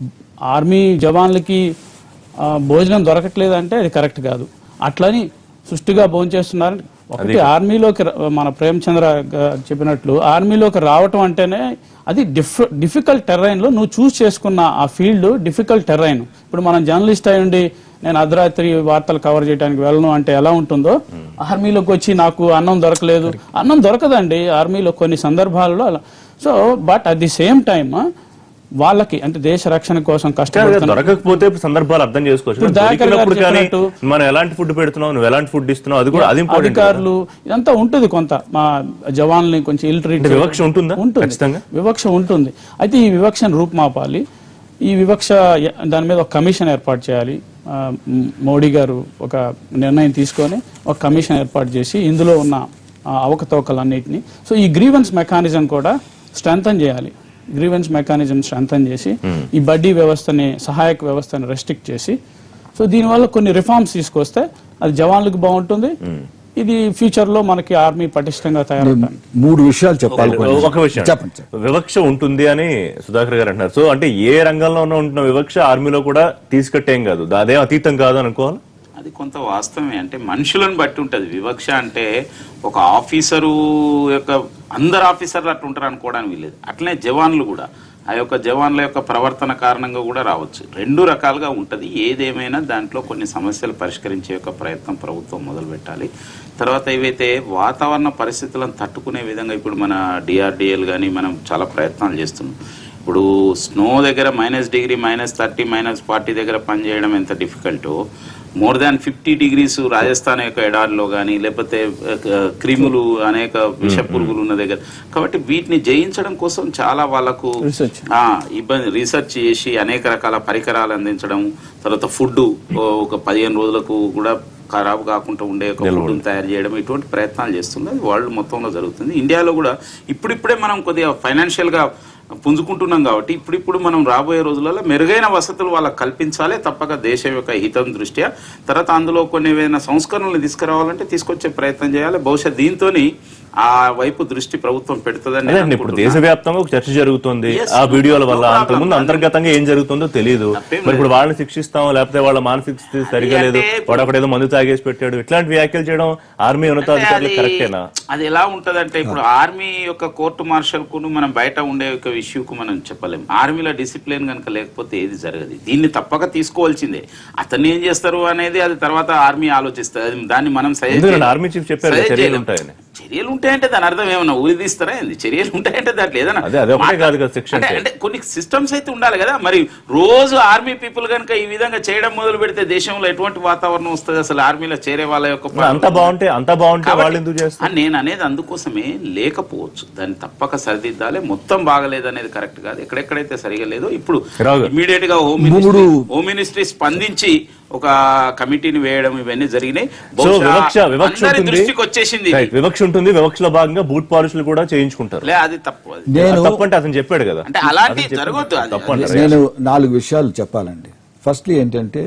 ఆర్మీ జవాన్లకి ఆ, భోజనం దొరకట్లేదంటే అది కరెక్ట్ కాదు అట్లని సుష్టిగా భోంచేస్తున్నారు ఒకటి ఆర్మీలోకి ర- మన ప్రేమచంద్ర గారు చెప్పినట్లు ఆర్మీలోకి రావటం అంటేనే అది డిఫ్ డిఫికల్ట్ టెర్రైన్ లో నువ్వు చూస్ చేసుకున్న ఆ ఫీల్డ్ డిఫికల్ట్ టెర్రైన్ ఇప్పుడు మనం జర్నలిస్ట్ అయి ఉండి నేను అర్ధరాత్రి వార్తలు కవర్ చేయడానికి వెళ్ళను అంటే ఎలా ఉంటుందో ఆర్మీలోకి వచ్చి నాకు అన్నం దొరకలేదు అన్నం దొరకదండి ఆర్మీలో కొన్ని సందర్భాల్లో అలా so but at the same time వాళ్ళకి అంటే దేశ రక్షణ కోసం
కానీ
కష్టపడుతున్న
దొరకకపోతే ఇప్పుడు సందర్భాలు అర్థం చేసుకోవచ్చు
ఇప్పుడు దయాకర్ గారు
దొరికినప్పుడు కానీ
చెప్పినట్టు-
మనం ఎలాంటి ఫుడ్ పెడుతున్నావు నువ్వు ఎలాంటి ఫుడ్ ఇస్తున్నావు అది కూడా అది ఇంపార్టెంట్
అధికారులు ఇదంతా ఉంటుంది కొంత మా జవాన్లని కొంచెం ఇల్ ట్రీట్
అంటే వివక్ష ఉంటుందా?
ఉంటుంది
ఖచ్చితంగా?
వివక్ష ఉంటుంది అయితే ఈ వివక్షను రూపుమాపాలి ఈ వివక్ష ఎ- దాని మీద ఒక కమిషన్ ఏర్పాటు చేయాలి ఆ, మ్, మోడీ గారు ఒక నిర్ణయం తీసుకొని ఒక కమిషన్ ఏర్పాటు చేసి ఇందులో ఉన్న ఆ, అవకతవకలన్నిటిని సో ఈ గ్రీవెన్స్ మెకానిజం కూడా స్ట్రెంథన్ చేయాలి గ్రీవెన్స్ మెకానిజం స్ట్రెంథన్ చేసి ఈ బడ్డీ వ్యవస్థని సహాయక వ్యవస్థని రెస్ట్రిక్ట్ చేసి సో దీనివల్ల కొన్ని రిఫార్మ్స్ తీసుకొస్తే అది జవాన్లకు బాగుంటుంది ఇది ఫ్యూచర్ లో మనకి ఆర్మీ పటిష్టంగా తయారవుతాను
మూడు విషయాలు చెప్పాలి కొన్ని.
ఒక విషయం
చెప్పండి చెప్పండి.
వివక్ష ఉంటుంది అని సుధాకర్ గారు అంటున్నారు సో అంటే ఏ రంగంలో ఉంటున్న వివక్ష ఆర్మీలో కూడా తీసుకట్టేం కాదు అదేం అతీతం కాదు అనుకోవాలి
అది కొంత వాస్తవమే అంటే మనుషులను బట్టి ఉంటుంది వివక్ష అంటే ఒక ఆఫీసరు యొక్క అందరు ఆఫీసర్లు అట్లా ఉంటారు అనుకోవడానికి వీలేదు అట్లనే జవాన్లు కూడా ఆ యొక్క జవాన్ల యొక్క ప్రవర్తన కారణంగా కూడా రావచ్చు రెండు రకాలుగా ఉంటుంది ఏదేమైనా దాంట్లో కొన్ని సమస్యలు పరిష్కరించే యొక్క ప్రయత్నం ప్రభుత్వం మొదలు పెట్టాలి తర్వాత ఏవైతే వాతావరణ పరిస్థితులను తట్టుకునే విధంగా ఇప్పుడు మన డిఆర్డిఎల్ కానీ మనం చాలా ప్రయత్నాలు చేస్తున్నాం ఇప్పుడు స్నో దగ్గర minus degree minus thirty minus forty దగ్గర పనిచేయడం ఎంత డిఫికల్టో more than fifty degrees Rajasthan యొక్క ఎడారిలో కానీ లేకపోతే ఆ, క్రిములు అనేక విష పురుగులు ఉన్న దగ్గర కాబట్టి వీటిని జయించడం కోసం చాలా వాళ్ళకు
Research.
ఆ, ఇబ్బంది రీసెర్చ్ చేసి అనేక రకాల పరికరాలు అందించడం తర్వాత ఫుడ్ ఒక పదిహేను రోజులకు కూడా ఖరాబ్ కాకుండా ఉండే ఒక ఫుడ్ని తయారు చేయడం ఇటువంటి ప్రయత్నాలు చేస్తుంది అది వరల్డ్ మొత్తంలో జరుగుతుంది ఇండియాలో కూడా ఇప్పుడిప్పుడే మనం కొద్దిగా ఫైనాన్షియల్ గా పుంజుకుంటున్నాం కాబట్టి ఇప్పుడిప్పుడు మనం రాబోయే రోజులలో మెరుగైన వసతులు వాళ్ళకి కల్పించాలి తప్పక దేశం యొక్క హితం దృష్ట్యా తర్వాత అందులో కొన్ని ఏదైనా సంస్కరణలు తీసుకురావాలంటే తీసుకొచ్చే ప్రయత్నం చేయాలి బహుశా దీంతో ఆ వైపు దృష్టి ప్రభుత్వం పెడుతుందని
అదే
నేను
అండి ఇప్పుడు
అనుకుంటున్నా.
దేశవ్యాప్తంగా ఒక చర్చ జరుగుతుంది
Yes,
ఆ
no-
వీడియోల
no
వల్ల
problem.
అంతకుముందు అంతర్గతంగా ఏం జరుగుతుందో తెలియదు
తప్పేం
మరి ఇప్పుడు
లేదు.
వాళ్ళని శిక్షిస్తాం లేకపోతే వాళ్ళ మానసిక స్థితి సరిగా లేదు
అంటే
వాడు అక్కడ ఏదో మందు తాగేసి పెట్టాడు ఇట్లాంటి వ్యాఖ్యలు చేయడం ఆర్మీ
అంటే
ఉన్నతాధికారులు
అది-
కరెక్టేనా
అది ఎలా ఉంటదంటే ఇప్పుడు ఆర్మీ యొక్క కోర్టు మార్షల్ కు మనం బయట ఉండే ఒక ఇష్యూకు మనం చెప్పలేం ఆర్మీలో డిసిప్లిన్ కనుక లేకపోతే ఏది జరగదు దీన్ని తప్పక తీసుకోవాల్సిందే అతన్ని ఏం చేస్తారు అనేది అది తర్వాత ఆర్మీ ఆలోచిస్తుంది అది దాన్ని మనం suggest
ఎందుకంటే
చేయలేం.
ఆర్మీ చీఫ్ చెప్పారు కదా,
Suggest
చర్యలు
చేయలేం.
ఉంటాయని.
చర్యలు ఉంటాయంటే దాని అర్థం ఏమన్నా ఊరి తీస్తారా ఏంది చర్యలు ఉంటాయంటే దాంట్లో ఏదైనా
అదే, అదే ఒకటే
మాట్లా-
కాదు కదా శిక్ష
అంటే
అంటే.
అంటే కొన్ని సిస్టమ్స్ అయితే ఉండాలి కదా మరి రోజు ఆర్మీ పీపుల్ కనుక ఈ విధంగా చేయడం మొదలు పెడితే దేశంలో ఎటువంటి వాతావరణం వస్తుంది అసలు ఆర్మీలో చేరే వాళ్ళ యొక్క
మరి అంతా బాగుంటే అంతా బాగుంటే
కాబట్టి-
వాళ్ళు ఎందుకు చేస్తారు
ఆ, నేను అనేది అందుకోసమే లేకపోవచ్చు దాన్ని తప్పక సరిదిద్దాలి మొత్తం బాగలేదు అనేది కరెక్ట్ కాదు ఎక్కడెక్కడైతే సరిగా లేదో ఇప్పుడు
రావు గారు.
ఇమీడియట్ గా హోమ్ మినిస్ట్రీ హోమ్ మినిస్ట్రీ స్పందించి ఒక కమిటీని వేయడం ఇవన్నీ జరిగినాయి
సో
బహుశా
వివక్ష వివక్ష
అందరి
ఉంటుంది
దృష్టికి వచ్చేసింది ఇది.
Right, వివక్ష ఉంటుంది వివక్షలో భాగంగా బూట్ పాలిష్లు కూడా చేయించుకుంటారు
లే అది తప్పు అది
నేను
తప్పంటే అతను చెప్పాడు కదా
అంటే అలాంటి
అతను చెప్పాడు.
జరగొద్దు అది.
తప్పు అంటారు
నేను నాలుగు విషయాలు చెప్పాలండి ఫస్ట్లీ ఏంటంటే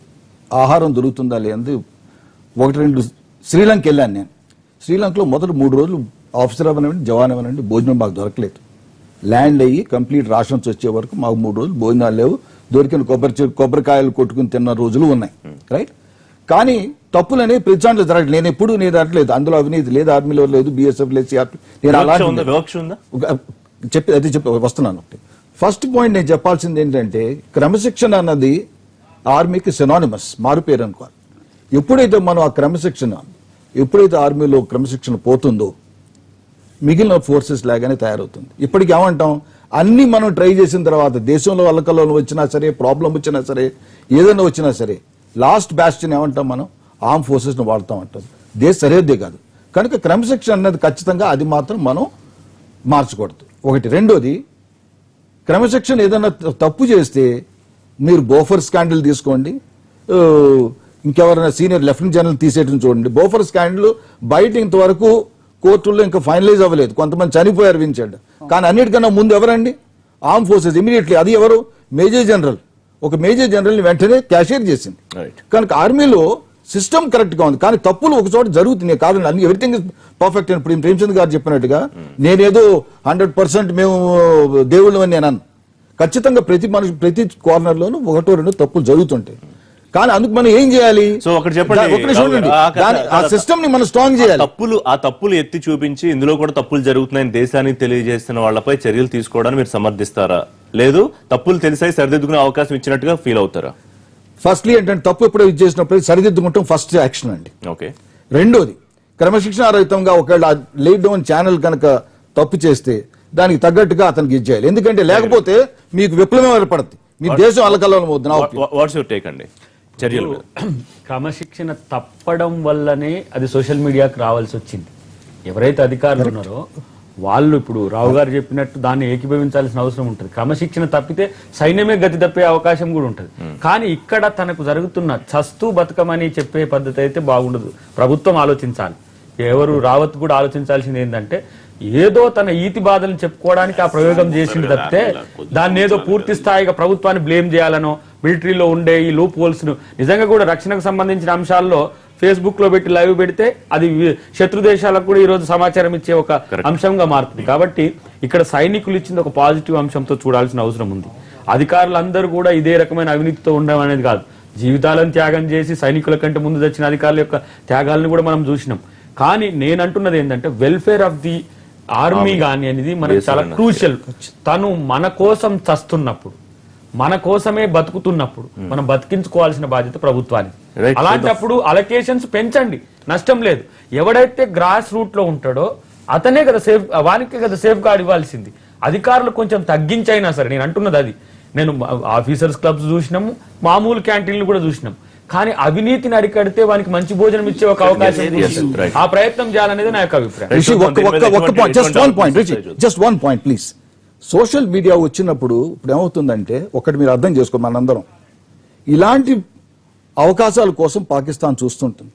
ఆహారం దొరుకుతుందా లేదు ఒకటి రెండు శ్రీలంక వెళ్ళాను నేను శ్రీలంకలో మొదటి మూడు రోజులు ఆఫీసర్ అవనండి జవాన్ అవనండి భోజనం మాకు దొరకలేదు ల్యాండ్ అయ్యి కంప్లీట్ రాషన్స్ వచ్చే వరకు మాకు మూడు రోజులు భోజనాలు లేవు దొరికిన కొబ్బరి చె- కొబ్బరికాయలు కొట్టుకుని తిన్న రోజులు ఉన్నాయి రైట్ కానీ తప్పులనే ప్రతి దాంట్లో జరగలేదు నేను ఎప్పుడు నేను అనట్లేదు అందులో అవినీతి లేదు ఆర్మీలో లేదు బీఎస్ఎఫ్ లేదు సిఆర్పి నేను
వివక్ష
అలాంటి
ఉందా వివక్ష ఉందా
ఒక- చెప్పి అది చెప్పి వస్తున్నాను ఫస్ట్ పాయింట్ నేను చెప్పాల్సింది ఏంటంటే క్రమశిక్షణ అన్నది ఆర్మీకి సినానిమస్ మారుపేరు అనుకోవాలి ఎప్పుడైతే మనం ఆ క్రమశిక్షణ ఎప్పుడైతే ఆర్మీలో క్రమశిక్షణ పోతుందో మిగిలిన ఫోర్సెస్ లాగానే తయారవుతుంది ఇప్పటికి ఏమంటాం అన్ని మనం ట్రై చేసిన తర్వాత దేశంలో అల్లకల్లోలు వచ్చినా సరే ప్రాబ్లం వచ్చినా సరే ఏదైనా వచ్చినా సరే లాస్ట్ బ్యాస్ట్ని ఏమంటాం మనం ఆర్మ్ ఫోర్సెస్ని వాడతాం అంటాం దేశ సరిహద్దే కాదు కనుక క్రమశిక్షణ అన్నది ఖచ్చితంగా అది మాత్రం మనం మార్చకూడదు ఒకటి రెండోది క్రమశిక్షణ ఏదైనా త- తప్పు చేస్తే మీరు బోఫర్ స్కాండిల్ తీసుకోండి ఆ, ఇంకెవరైనా సీనియర్ లెఫ్టినెంట్ జనరల్ తీసేయడం చూడండి బోఫర్ స్కాండిల్ బయట ఇంతవరకు కోర్టుల్లో ఇంకా ఫైనలైజ్ అవ్వలేదు కొంతమంది చనిపోయారు వించండి కానీ అన్నిటికన్నా ముందు ఎవరండి ఆర్మ్ ఫోర్సెస్ ఇమీడియట్లీ అది ఎవరు మేజర్ జనరల్ ఒక మేజర్ జనరల్ ని వెంటనే క్యాషియర్ చేసింది
రైట్
కనుక ఆర్మీలో సిస్టమ్ కరెక్ట్ గా ఉంది కానీ తప్పులు ఒక చోట జరుగుతున్నాయి కాదు అన్ని ఎవ్రీథింగ్ ఇస్ పర్ఫెక్ట్ అని ఇప్పుడు ప్రేమచంద్ గారు చెప్పినట్టుగా నేనేదో హండ్రెడ్ పర్సెంట్ మేము దేవుళ్ళు అని నేను అన్నాను. ఖచ్చితంగా ప్రతి మనిషి ప్రతి కార్నర్ లోనూ ఒకటో రెండు తప్పులు జరుగుతుంటాయి కానీ అందుకు మనం ఏం చేయాలి
సో ఒకటి చెప్పండి.
దా- ఒక నిమిషం ఉండండి.
ఆ- ఆ-
దాని- ఆ
ఆ-
సిస్టమ్ ని మనం స్ట్రాంగ్
ఆ
చేయాలి
తప్పులు ఆ తప్పులు ఎత్తి చూపించి ఇందులో కూడా తప్పులు జరుగుతున్నాయని దేశానికి తెలియజేస్తున్న వాళ్ళపై చర్యలు తీసుకోవడానికి మీరు సమర్థిస్తారా లేదు తప్పులు తెలిసాయి సరిదిద్దుకునే అవకాశం ఇచ్చినట్టుగా ఫీల్ అవుతారా
ఫస్ట్లీ ఏంటంటే తప్పు ఎప్పుడో ఇది చేసినప్పుడు సరిదిద్దుకుంటాం ఫస్ట్ యాక్షన్ అండి
ఓకే
రెండోది క్రమశిక్షణారహితంగా ఒకవేళ లేట్ డౌన్ ఛానల్ కనుక తప్పు చేస్తే దానికి తగ్గట్టుగా అతనికి ఇచ్చేయాలి ఎందుకంటే లేకపోతే మీకు విప్లవం ఏర్పడుతుంది మీ దేశం అలకల్లోలం అవుతుంది నా ఒపీనియన్.
వాట్స్ యువర్ టేక్ అండి చర్యలు మీద.
క్రమశిక్షణ తప్పడం వల్లనే అది సోషల్ మీడియాకి రావాల్సి వచ్చింది ఎవరైతే అధికారులు ఉన్నారో వాళ్ళు ఇప్పుడు రావు గారు చెప్పినట్టు దాన్ని ఏకీభవించాల్సిన అవసరం ఉంటుంది క్రమశిక్షణ తప్పితే సైన్యమే గతి తప్పే అవకాశం కూడా ఉంటుంది కానీ ఇక్కడ తనకు జరుగుతున్న చస్తూ బతుకమని చెప్పే పద్ధతి అయితే బాగుండదు ప్రభుత్వం ఆలోచించాలి ఎవరు రావత్ కూడా ఆలోచించాల్సింది ఏంటంటే ఏదో తన ఈతి బాధలను చెప్పుకోవడానికి ఆ ప్రయోగం చేసింది తప్పితే దాన్ని ఏదో పూర్తి స్థాయిగా ప్రభుత్వాన్ని బ్లేమ్ చేయాలనో మిలిటరీలో ఉండే ఈ లూప్ హోల్స్ ను నిజంగా కూడా రక్షణకు సంబంధించిన అంశాల్లో ఫేస్బుక్ లో పెట్టి లైవ్ పెడితే అది వి- శత్రు దేశాలకు కూడా ఈ రోజు సమాచారం ఇచ్చే ఒక అంశంగా మారుతుంది కాబట్టి ఇక్కడ సైనికులు ఇచ్చింది ఒక పాజిటివ్ అంశంతో చూడాల్సిన అవసరం ఉంది అధికారులందరూ కూడా ఇదే రకమైన అవినీతితో ఉండడం అనేది కాదు జీవితాలను త్యాగం చేసి సైనికుల కంటే ముందు వచ్చిన అధికారుల యొక్క త్యాగాలను కూడా మనం చూసినాం కానీ నేను అంటున్నది ఏంటంటే వెల్ఫేర్ ఆఫ్ ది ఆర్మీ గాని అనేది మనకు చాలా క్రూషియల్ తను మన కోసం చస్తున్నప్పుడు మన కోసమే బతుకుతున్నప్పుడు మనం బతికించుకోవాల్సిన బాధ్యత ప్రభుత్వానికి
Right.
అలాంటప్పుడు అలొకేషన్స్ పెంచండి నష్టం లేదు ఎవడైతే గ్రాస్ రూట్ లో ఉంటాడో అతనే కదా సేఫ్ వానికే కదా సేఫ్ గార్డ్ ఇవ్వాల్సింది అధికారులు కొంచెం తగ్గించైనా సరే నేను అంటున్నది అది నేను ఆఫీసర్స్ క్లబ్స్ చూసినాము మామూలు క్యాంటీన్లు కూడా చూసినాం కానీ అవినీతిని అరికడితే వానికి మంచి భోజనం ఇచ్చే ఒక అవకాశం ఉంది.
Yes, right.
ఆ ప్రయత్నం చేయాలనేది నా యొక్క అభిప్రాయం
Right.
రిషి ఒక్క ఒక్క ఒక్క point just one point Rishi just one point please social media వచ్చినప్పుడు ఇప్పుడు ఏమవుతుందంటే ఒకటి మీరు అర్థం చేసుకో మనందరం ఇలాంటి అవకాశాల కోసం పాకిస్తాన్ చూస్తుంటుంది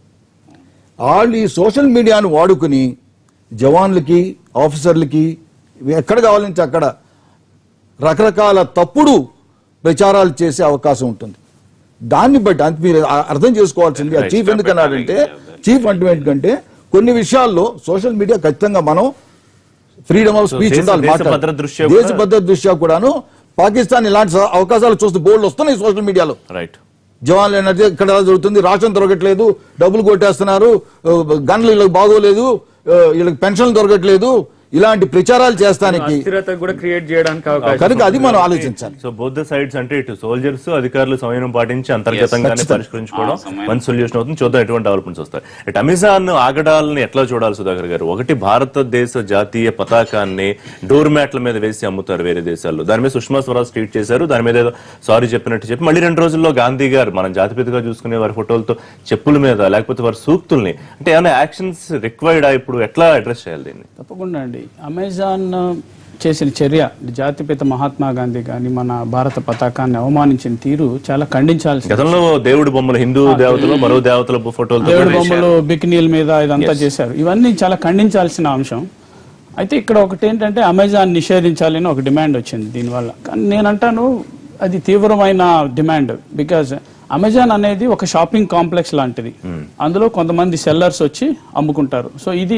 వాళ్ళు ఈ సోషల్ మీడియాను వాడుకుని జవాన్లకి ఆఫీసర్లకి ఎక్కడ కావాలంటే అక్కడ రకరకాల తప్పుడు ప్రచారాలు చేసే అవకాశం ఉంటుంది దాన్ని బట్టి అంత మీరు అ- అర్థం చేసుకోవాల్సింది ఆ చీఫ్ ఎందుకన్నారంటే చీఫ్ అంటే ఏంటంటే కొన్ని విషయాల్లో సోషల్ మీడియా ఖచ్చితంగా మనం ఫ్రీడమ్ ఆఫ్ స్పీచ్
దేశ-
ఉండాలి
దేశ
మాట్లాడాలి.
భద్రత దృష్ట్యా
దేశ
కూడా-
భద్రత దృష్ట్యా కూడాను పాకిస్తాన్ ఇలాంటి స- అవకాశాలు చూస్తే బోర్డులు వస్తున్నాయి సోషల్ మీడియాలో
రైట్
జవాన్లు ఏంటంటే ఇక్కడ ఎలా జరుగుతుంది రాషన్ దొరకట్లేదు డబ్బులు కొట్టేస్తున్నారు ఆ, గన్లు వీళ్ళకి బాగోలేదు ఆ, వీళ్ళకి పెన్షన్లు దొరకట్లేదు ఇలాంటి ప్రచారాలు చేస్తానికి
అస్థిరత కూడా క్రియేట్ చేయడానికి అవకాశం
కనుక అది మనం ఆలోచించాలి
సో బోత్ సైడ్స్ అంటే ఇటు సోల్జర్స్ అధికారులు సమయం పాటించి అంతర్గతంగానే
ఖచ్చితంగా.
పరిష్కరించుకోవడం
ఆ, సమయం.
మంచి సొల్యూషన్ అవుతుంది చూద్దాం ఎటువంటి డెవలప్మెంట్స్ వస్తాయి ఇటు అమెజాన్ ఆగడాలని ఎట్లా చూడాలి సుధాకర్ గారు ఒకటి భారతదేశ జాతీయ పతాకాన్ని డోర్ మ్యాట్ల మీద వేసి అమ్ముతారు వేరే దేశాల్లో దాని మీద సుష్మా స్వరాజ్ ట్వీట్ చేశారు దాని మీద ఏదో సారీ చెప్పినట్టు చెప్పి మళ్ళీ రెండు రోజుల్లో గాంధీ గారు మనం జాతిపితగా చూసుకునే వారి ఫోటోలతో చెప్పుల మీద లేకపోతే వారి సూక్తుల్ని అంటే ఏమైనా యాక్షన్స్ రిక్వైర్డ్ ఇప్పుడు ఎట్లా అడ్రస్ చేయాలి దీన్ని
తప్పకుండా అండి అమెజాన్ చేసిన చర్య జాతిపిత మహాత్మా గాంధీ కానీ మన భారత పతాకాన్ని అవమానించిన తీరు చాలా ఖండించాల్సింది
గతంలో దేవుడి బొమ్మలు హిందూ దేవతలు మరో దేవతల ఫోటోలతో
దేవుడి బొమ్మలు బికినీల మీద ఇదంతా చేశారు ఇవన్నీ చాలా ఖండించాల్సిన అంశం అయితే ఇక్కడ ఒకటి ఏంటంటే అమెజాన్ నిషేధించాలని ఒక డిమాండ్ వచ్చింది దీనివల్ల కానీ నేను అంటాను అది తీవ్రమైన డిమాండ్ బికాజ్ అమెజాన్ అనేది ఒక షాపింగ్ కాంప్లెక్స్ లాంటిది అందులో కొంతమంది సెల్లర్స్ వచ్చి అమ్ముకుంటారు సో ఇది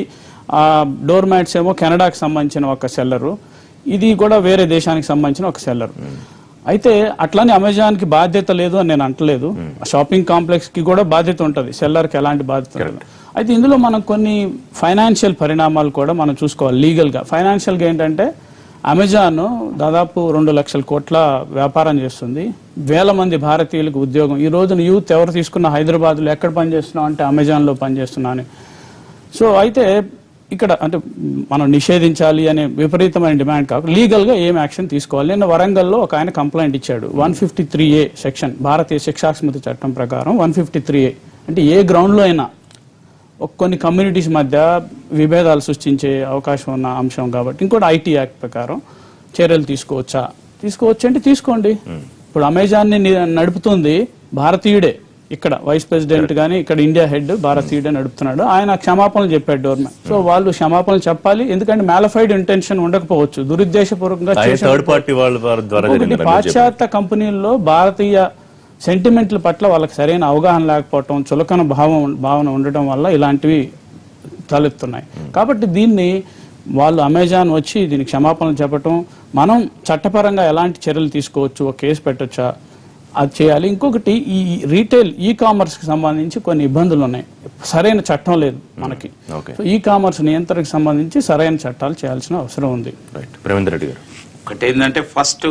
ఆ డోర్ మ్యాట్స్ ఏమో కెనడాకి సంబంధించిన ఒక సెల్లరు ఇది కూడా వేరే దేశానికి సంబంధించిన ఒక సెల్లర్ అయితే అట్లానే అమెజాన్ కి బాధ్యత లేదు అని నేను అంటలేదు షాపింగ్ కాంప్లెక్స్ కి కూడా బాధ్యత ఉంటుంది సెల్లర్ కి ఎలాంటి బాధ్యత ఉండదు అయితే ఇందులో మనం కొన్ని ఫైనాన్షియల్ పరిణామాలు కూడా మనం చూసుకోవాలి లీగల్ గా ఫైనాన్షియల్ గా ఏంటంటే అమెజాన్ దాదాపు రెండు లక్షల కోట్ల వ్యాపారం చేస్తుంది వేల మంది భారతీయులకు ఉద్యోగం ఈ రోజున యూత్ ఎవరు తీసుకున్న హైదరాబాద్లో ఎక్కడ పనిచేస్తున్నాం అంటే అమెజాన్లో పనిచేస్తున్నా అని సో అయితే ఇక్కడ అంటే మనం నిషేధించాలి అనే విపరీతమైన డిమాండ్ కాకుండా లీగల్ గా ఏం యాక్షన్ తీసుకోవాలి నిన్న వరంగల్లో ఒక ఆయన కంప్లైంట్ ఇచ్చాడు one fifty three A section భారతీయ శిక్షాస్మృతి చట్టం ప్రకారం వన్ ఫిఫ్టీ త్రీ ఏ అంటే ఏ గ్రౌండ్ లో అయినా ఒక కొన్ని కమ్యూనిటీస్ మధ్య విభేదాలు సృష్టించే అవకాశం ఉన్న అంశం కాబట్టి ఇంకోటి ఐటీ యాక్ట్ ప్రకారం చర్యలు తీసుకోవచ్చా తీసుకోవచ్చు అంటే తీసుకోండి ఇప్పుడు అమెజాన్ ని ని- నడుపుతుంది భారతీయుడే ఇక్కడ వైస్ ప్రెసిడెంట్ గానీ ఇక్కడ ఇండియా హెడ్ భారతీయుడే నడుపుతున్నాడు ఆయన క్షమాపణలు చెప్పాడు డోర్మెన్ సో వాళ్ళు క్షమాపణలు చెప్పాలి ఎందుకంటే మ్యాలఫైడ్ ఇంటెన్షన్ ఉండకపోవచ్చు దురుద్దేశపూర్వకంగా చేసిన-
థర్డ్ పార్టీ వాళ్ళ వారి ద్వారా
ఒకటి
జరిగిందని మీరు చెప్పారు.
పాశ్చాత్య కంపెనీల్లో భారతీయ సెంటిమెంట్ల పట్ల వాళ్ళకి సరైన అవగాహన లేకపోవటం చులకన భావం భావన ఉండటం వల్ల ఇలాంటివి తలెత్తున్నాయి కాబట్టి దీన్ని వాళ్ళు అమెజాన్ వచ్చి దీనికి క్షమాపణలు చెప్పటం మనం చట్టపరంగా ఎలాంటి చర్యలు తీసుకోవచ్చు ఒక కేసు పెట్టొచ్చా అది చేయాలి ఇంకొకటి ఈ రీటైల్ ఈ కామర్స్ కి సంబంధించి కొన్ని ఇబ్బందులు ఉన్నాయి సరైన చట్టం లేదు మనకి
ఓకే
సో ఈ కామర్స్ నియంత్రణకు సంబంధించి సరైన చట్టాలు చేయాల్సిన అవసరం ఉంది
రైట్ ప్రేమేందర్ రెడ్డి గారు
ఒకటి ఏంటంటే ఫస్ట్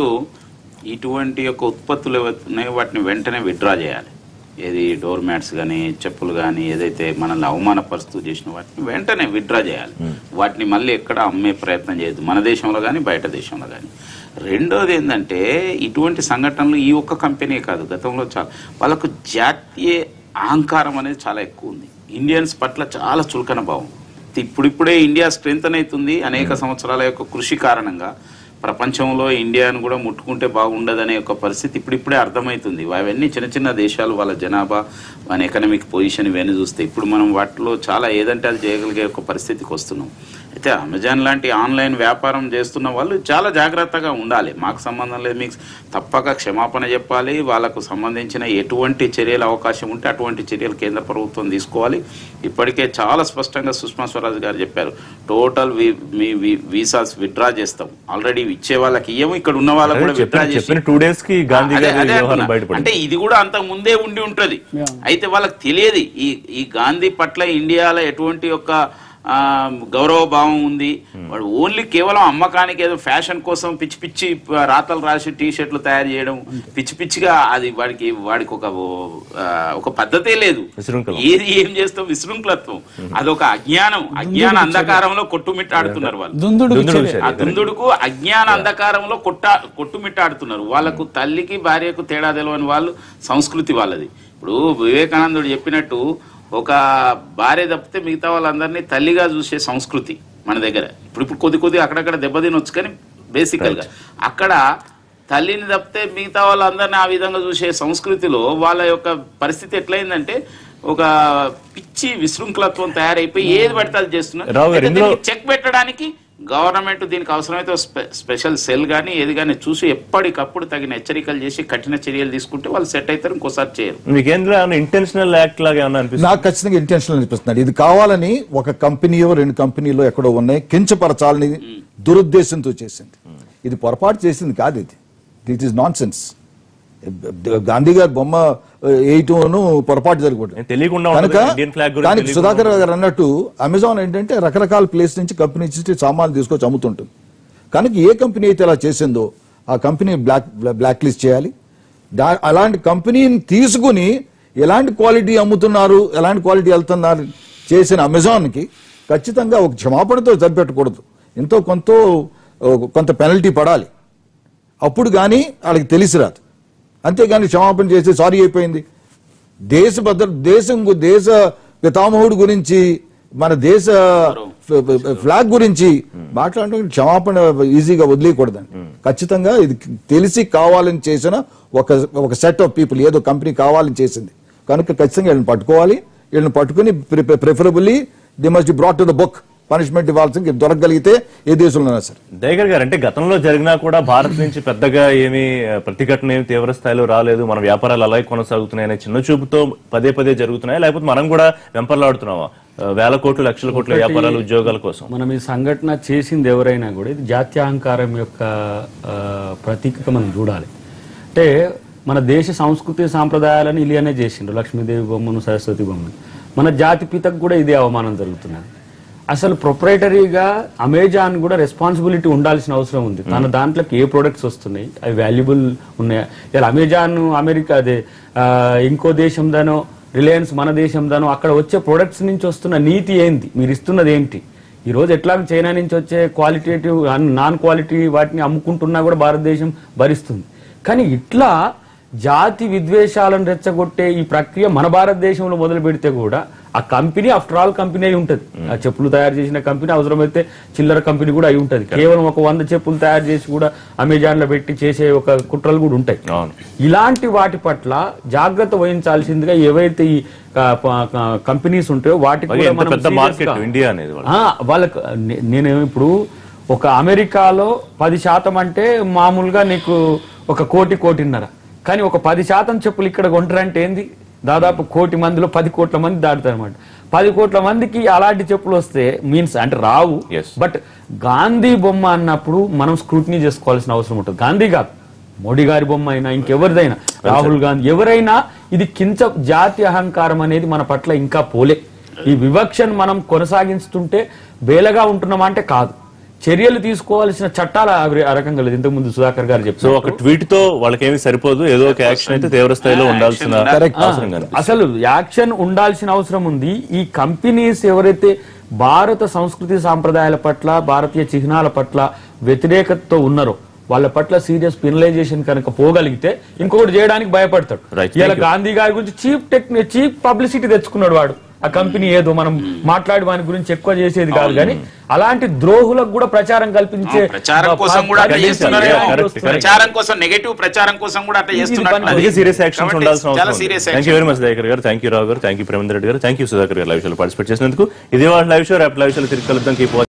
ఇటువంటి యొక్క ఉత్పత్తులు ఏవైతే ఉన్నాయో వాటిని వెంటనే విత్డ్రా చేయాలి ఏది డోర్ మ్యాట్స్ కానీ చెప్పులు కానీ ఏదైతే మనల్ని అవమానపరుస్తూ చేసిన వాటిని వెంటనే విత్డ్రా చేయాలి వాటిని మళ్ళీ ఎక్కడ అమ్మే ప్రయత్నం చేయదు మన దేశంలో కానీ బయట దేశంలో కానీ రెండోది ఏంటంటే ఇటువంటి సంఘటనలు ఈ ఒక్క కంపెనీ కాదు గతంలో చాలా వాళ్ళకు జాతీయ అహంకారం అనేది చాలా ఎక్కువ ఉంది ఇండియన్స్ పట్ల చాలా చులకన భావం ఇప్పుడిప్పుడే ఇండియా స్ట్రెంగ్ అవుతుంది అనేక సంవత్సరాల యొక్క కృషి కారణంగా ప్రపంచంలో ఇండియాను కూడా ముట్టుకుంటే బాగుండదనే ఒక పరిస్థితి ఇప్పుడిప్పుడే అర్థమవుతుంది అవన్నీ చిన్న చిన్న దేశాలు వాళ్ళ జనాభా మన ఎకనామిక్ పొజిషన్ ఇవన్నీ చూస్తే ఇప్పుడు మనం వాటిలో చాలా ఏదంటే అది చేయగలిగే ఒక పరిస్థితికి వస్తున్నాం అయితే అమెజాన్ లాంటి ఆన్లైన్ వ్యాపారం చేస్తున్న వాళ్ళు చాలా జాగ్రత్తగా ఉండాలి మాకు సంబంధం లేదు మీకు తప్పక క్షమాపణ చెప్పాలి వాళ్ళకు సంబంధించిన ఎటువంటి చర్యల అవకాశం ఉంటే అటువంటి చర్యలు కేంద్ర ప్రభుత్వం తీసుకోవాలి ఇప్పటికే చాలా స్పష్టంగా సుష్మా స్వరాజ్ గారు చెప్పారు టోటల్ వి- మీ వి- వీసాస్ విత్డ్రా చేస్తాం ఆల్రెడీ ఇచ్చే వాళ్ళకి ఇయ్యము ఇక్కడ ఉన్న వాళ్ళకి కూడా
అదే
విత్డ్రా
చెప్పిన
చేసి
చెప్పిన టూ డేస్ కి గాంధీ
అదే-
గారి
అదే
వ్యవహారం
అంటున్నా.
బయటపడింది
అంటే ఇది కూడా అంత ముందే ఉండి ఉంటది
Yeah.
అయితే వాళ్ళకి తెలియదు ఈ ఈ గాంధీ పట్ల ఇండియాలో ఎటువంటి యొక్క ఆ, గౌరవ భావం ఉంది వాడు ఓన్లీ కేవలం అమ్మకానికి ఏదో ఫ్యాషన్ కోసం పిచ్చి పిచ్చి రాతలు రాసి టీ షర్ట్లు తయారు చేయడం పిచ్చి పిచ్చిగా అది వాడికి వాడికి ఒక ఆ, ఒక పద్ధతే లేదు
విశృంఖలం.
ఏది ఏం చేస్తాం విశృంఖలత్వం అదొక అజ్ఞానం అజ్ఞాన అంధకారంలో కొట్టుమిట్టాడుతున్నారు వాళ్ళు
దుందుడు
దుందుడు
చర్య.
ఆ దుందుడుకు అజ్ఞాన అంధకారంలో కొట్ట కొట్టుమిట్టాడుతున్నారు వాళ్ళకు తల్లికి భార్యకు తేడా తెలియని వాళ్ళు సంస్కృతి వాళ్ళది ఇప్పుడు వివేకానందుడు చెప్పినట్టు ఒక భార్య తప్పితే మిగతా వాళ్ళందరినీ తల్లిగా చూసే సంస్కృతి మన దగ్గర ఇప్పుడు ఇప్పుడు కొద్ది కొద్ది అక్కడక్కడ దెబ్బతినొచ్చు కానీ బేసికల్ గా అక్కడ తల్లిని తప్పితే మిగతా వాళ్ళందరినీ ఆ విధంగా చూసే సంస్కృతిలో వాళ్ళ యొక్క పరిస్థితి ఎట్లయిందంటే ఒక పిచ్చి విశృంఖలత్వం తయారైపోయి ఏది పడితే అది చేస్తున్నారు
రావు గారు,
అయితే
ఇందులో-
దీనికి చెక్ పెట్టడానికి గవర్నమెంట్ దీనికి అవసరమైతే ఒక స్పె- స్పెషల్ సెల్ కానీ ఏది కానీ చూసి ఎప్పటికప్పుడు తగిన హెచ్చరికలు చేసి కఠిన చర్యలు తీసుకుంటే వాళ్ళు సెట్ అవుతారు ఇంకోసారి చేయరు
మీకు ఏంద్ర ఇంటెన్షనల్ యాక్ట్ లాగా ఏమన్నా అనిపిస్తుంది
నాకు ఖచ్చితంగా ఇంటెన్షనల్ అనిపిస్తున్నాడు ఇది కావాలని ఒక కంపెనీయో రెండు కంపెనీలో ఎక్కడో ఉన్నాయి కించపరచాలని దురుద్దేశంతో చేసింది ఇది పొరపాటు చేసింది కాదు ఇది this is nonsense Gandhi గారి బొమ్మ వేయటం పొరపాటు జరగకూడదు
తెలియకుండా
కనుక
ఉంటుంది ఇండియన్ ఫ్లాగ్ గురించి
దానికి
తెలియకుండా
సుధాకర్ గారు అన్నట్టు అమెజాన్ ఏంటంటే రకరకాల ప్లేస్ నుంచి కంపెనీ నుంచి సామాన్లు తీసుకొచ్చి అమ్ముతుంటుంది కనుక ఏ కంపెనీ అయితే అలా చేసిందో ఆ కంపెనీ బ్లాక్ బ్లాక్ లిస్ట్ చేయాలి దా అలాంటి కంపెనీని తీసుకుని ఎలాంటి క్వాలిటీ అమ్ముతున్నారు ఎలాంటి క్వాలిటీ వెళ్తున్నారు చేసిన అమెజాన్కి ఖచ్చితంగా ఒక క్షమాపణతో సరిపెట్టకూడదు ఎంతో కొంత కొంత పెనల్టీ పడాలి అప్పుడు కానీ వాళ్ళకి తెలిసి రాదు అంతేగాని క్షమాపణ చేసి సారీ అయిపోయింది దేశ భద్ర దేశం గు- దేశ పితామహుడు గురించి మన దేశ ఫ- ఫ- ఫ్లాగ్ గురించి మాట్లాడడం క్షమాపణ ఈజీగా వదిలేయకూడదండి ఖచ్చితంగా ఇది తెలిసి కావాలని చేసిన ఒక ఒక సెట్ ఆఫ్ పీపుల్ ఏదో కంపెనీ కావాలని చేసింది కనుక ఖచ్చితంగా వీళ్ళని పట్టుకోవాలి వీళ్ళని పట్టుకుని preferably the must brought to the book punishment ఇవ్వాల్సింది దొరకగలిగితే ఏ దేశంలో సరే
దయగర్ గారు అంటే గతంలో జరిగినా కూడా భారత్ నుంచి పెద్దగా ఏమీ ఆ, ప్రతిఘటన ఏమి తీవ్ర స్థాయిలో రాలేదు మన వ్యాపారాలు అలాగే కొనసాగుతున్నాయనే చిన్న చూపుతో పదే పదే జరుగుతున్నాయా లేకపోతే మనం కూడా వెంపర్లాడుతున్నావా ఆ, వేల కోట్లు లక్షల కోట్ల వ్యాపారాలు ఉద్యోగాల కోసం
మనం ఈ సంఘటన చేసింది ఎవరైనా కూడా ఇది జాత్యాహంకారం యొక్క ఆ, ప్రతీకగా మనం చూడాలి అంటే మన దేశ సంస్కృతి సాంప్రదాయాలను ఇలియనే చేసిండ్రు లక్ష్మీదేవి బొమ్మను సరస్వతి బొమ్మను మన జాతి పితకు కూడా ఇదే అవమానం జరుగుతున్నది అసలు ప్రొపరేటరీగా అమెజాన్ కూడా రెస్పాన్సిబిలిటీ ఉండాల్సిన అవసరం ఉంది తన దాంట్లోకి ఏ ప్రొడక్ట్స్ వస్తున్నాయి అవి వాల్యుబుల్ ఉన్నాయా ఇలా అమెజాన్ అమెరికా అదే ఆ, ఇంకో దేశందానో రిలయన్స్ మన దేశందానో అక్కడ వచ్చే ప్రొడక్ట్స్ నుంచి వస్తున్న నీతి ఏంటి మీరు ఇస్తున్నది ఏంటి ఈ రోజు ఎట్లాగ చైనా నుంచి వచ్చే క్వాలిటేటివ్ నాన్ క్వాలిటీ వాటిని అమ్ముకుంటున్నా కూడా భారతదేశం భరిస్తుంది కానీ ఇట్లా జాతి విద్వేషాలను రెచ్చగొట్టే ఈ ప్రక్రియ మన భారతదేశంలో మొదలు పెడితే కూడా ఆ కంపెనీ ఆఫ్టర్ ఆల్ కంపెనీ అయి ఉంటది ఆ చెప్పులు తయారు చేసిన కంపెనీ అవసరమైతే చిల్లర కంపెనీ కూడా అయి ఉంటది కేవలం ఒక వంద చెప్పులు తయారు చేసి కూడా అమెజాన్ లో పెట్టి చేసే ఒక కుట్రలు కూడా ఉంటాయి
అవును
ఇలాంటి వాటి పట్ల జాగ్రత్త వహించాల్సిందిగా ఏవైతే ఈ కంపెనీస్ ఉంటాయో వాటికి
అలాగే
కూడా
ఎంత
మనం
పెద్ద
serious
మార్కెట్
గా-
ఇండియా అనేది వాళ్ళ.
ఆ, వాళ్ళకు నే- నేను ఇప్పుడు ఒక అమెరికాలో పది శాతం అంటే మామూలుగా నీకు ఒక కోటి కోటిన్నర కానీ ఒక పది శాతం చెప్పులు ఇక్కడ కొంటారంటే ఏంది దాదాపు కోటి మందిలో పది కోట్ల మంది దాటుతారు అనమాట పది కోట్ల మందికి అలాంటి చెప్పులు వస్తే మీన్స్ అంటే రావు
Yes.
బట్ గాంధీ బొమ్మ అన్నప్పుడు మనం స్క్రూటినీ చేసుకోవాల్సిన అవసరం ఉంటుంది గాంధీ కాదు మోడీ గారి బొమ్మ అయినా ఇంకెవరిదైనా రాహుల్ గాంధీ ఎవరైనా ఇది కించ జాతి అహంకారం అనేది మన పట్ల ఇంకా పోలే ఈ వివక్షను మనం కొనసాగిస్తుంటే బేలగా ఉంటున్నామా అంటే కాదు చర్యలు తీసుకోవాల్సిన చట్టాలు ఆ- ఆ రకంగా లేదు ఇంతకు ముందు సుధాకర్ గారు
సో
చెప్పారు
ఒక ట్వీట్ తో వాళ్ళకేమీ సరిపోదు ఏదో ఒక యాక్షన్ అయితే తీవ్ర స్థాయిలో ఉండాల్సిన అవసరం కనిపిస్తుంది
అసలు యాక్షన్ ఉండాల్సిన అవసరం ఉంది ఈ కంపెనీస్ ఎవరైతే భారత సంస్కృతి సాంప్రదాయాల పట్ల భారతీయ చిహ్నాల పట్ల వ్యతిరేకతతో ఉన్నారో వాళ్ళ పట్ల సీరియస్ పినలైజేషన్ కనుక పోగలిగితే ఇంకొకటి చేయడానికి భయపడతాడు
Right,
ఇలా
thank you.
గాంధీ గారి గురించి చీప్ టెక్ని చీప్ పబ్లిసిటీ తెచ్చుకున్నాడు వాడు ఆ కంపెనీ ఏదో మనం మాట్లాడి వాని గురించి ఎక్కువ చేసేది కాదు కానీ అలాంటి ద్రోహులకు కూడా ప్రచారం కల్పించే
ప్రచారం కోసం కూడా అట్లా
Correct,
చేస్తున్నారేమో.
correct, correct.
ప్రచారం కోసం నెగటివ్ ప్రచారం కోసం కూడా అట్లా
ఇది
చేస్తున్నారు
పని-
అందుకే సీరియస్ యాక్షన్స్
కాబట్టి
ఉండాల్సిన
చాలా
అవసరం
serious
thank you very much Dayakar గారు థ్యాంక్ యూ రావు గారు థ్యాంక్ యూ ప్రేమేందర్ రెడ్డి గారు థ్యాంక్ యూ సుధాకర్ గారు లైవ్ షోలో పార్టిసిపేట్ చేసినందుకు ఇదే వాళ్ళ లైవ్ షో రేపు లైవ్ షోలో తిరిగి కలుద్దాం కీప్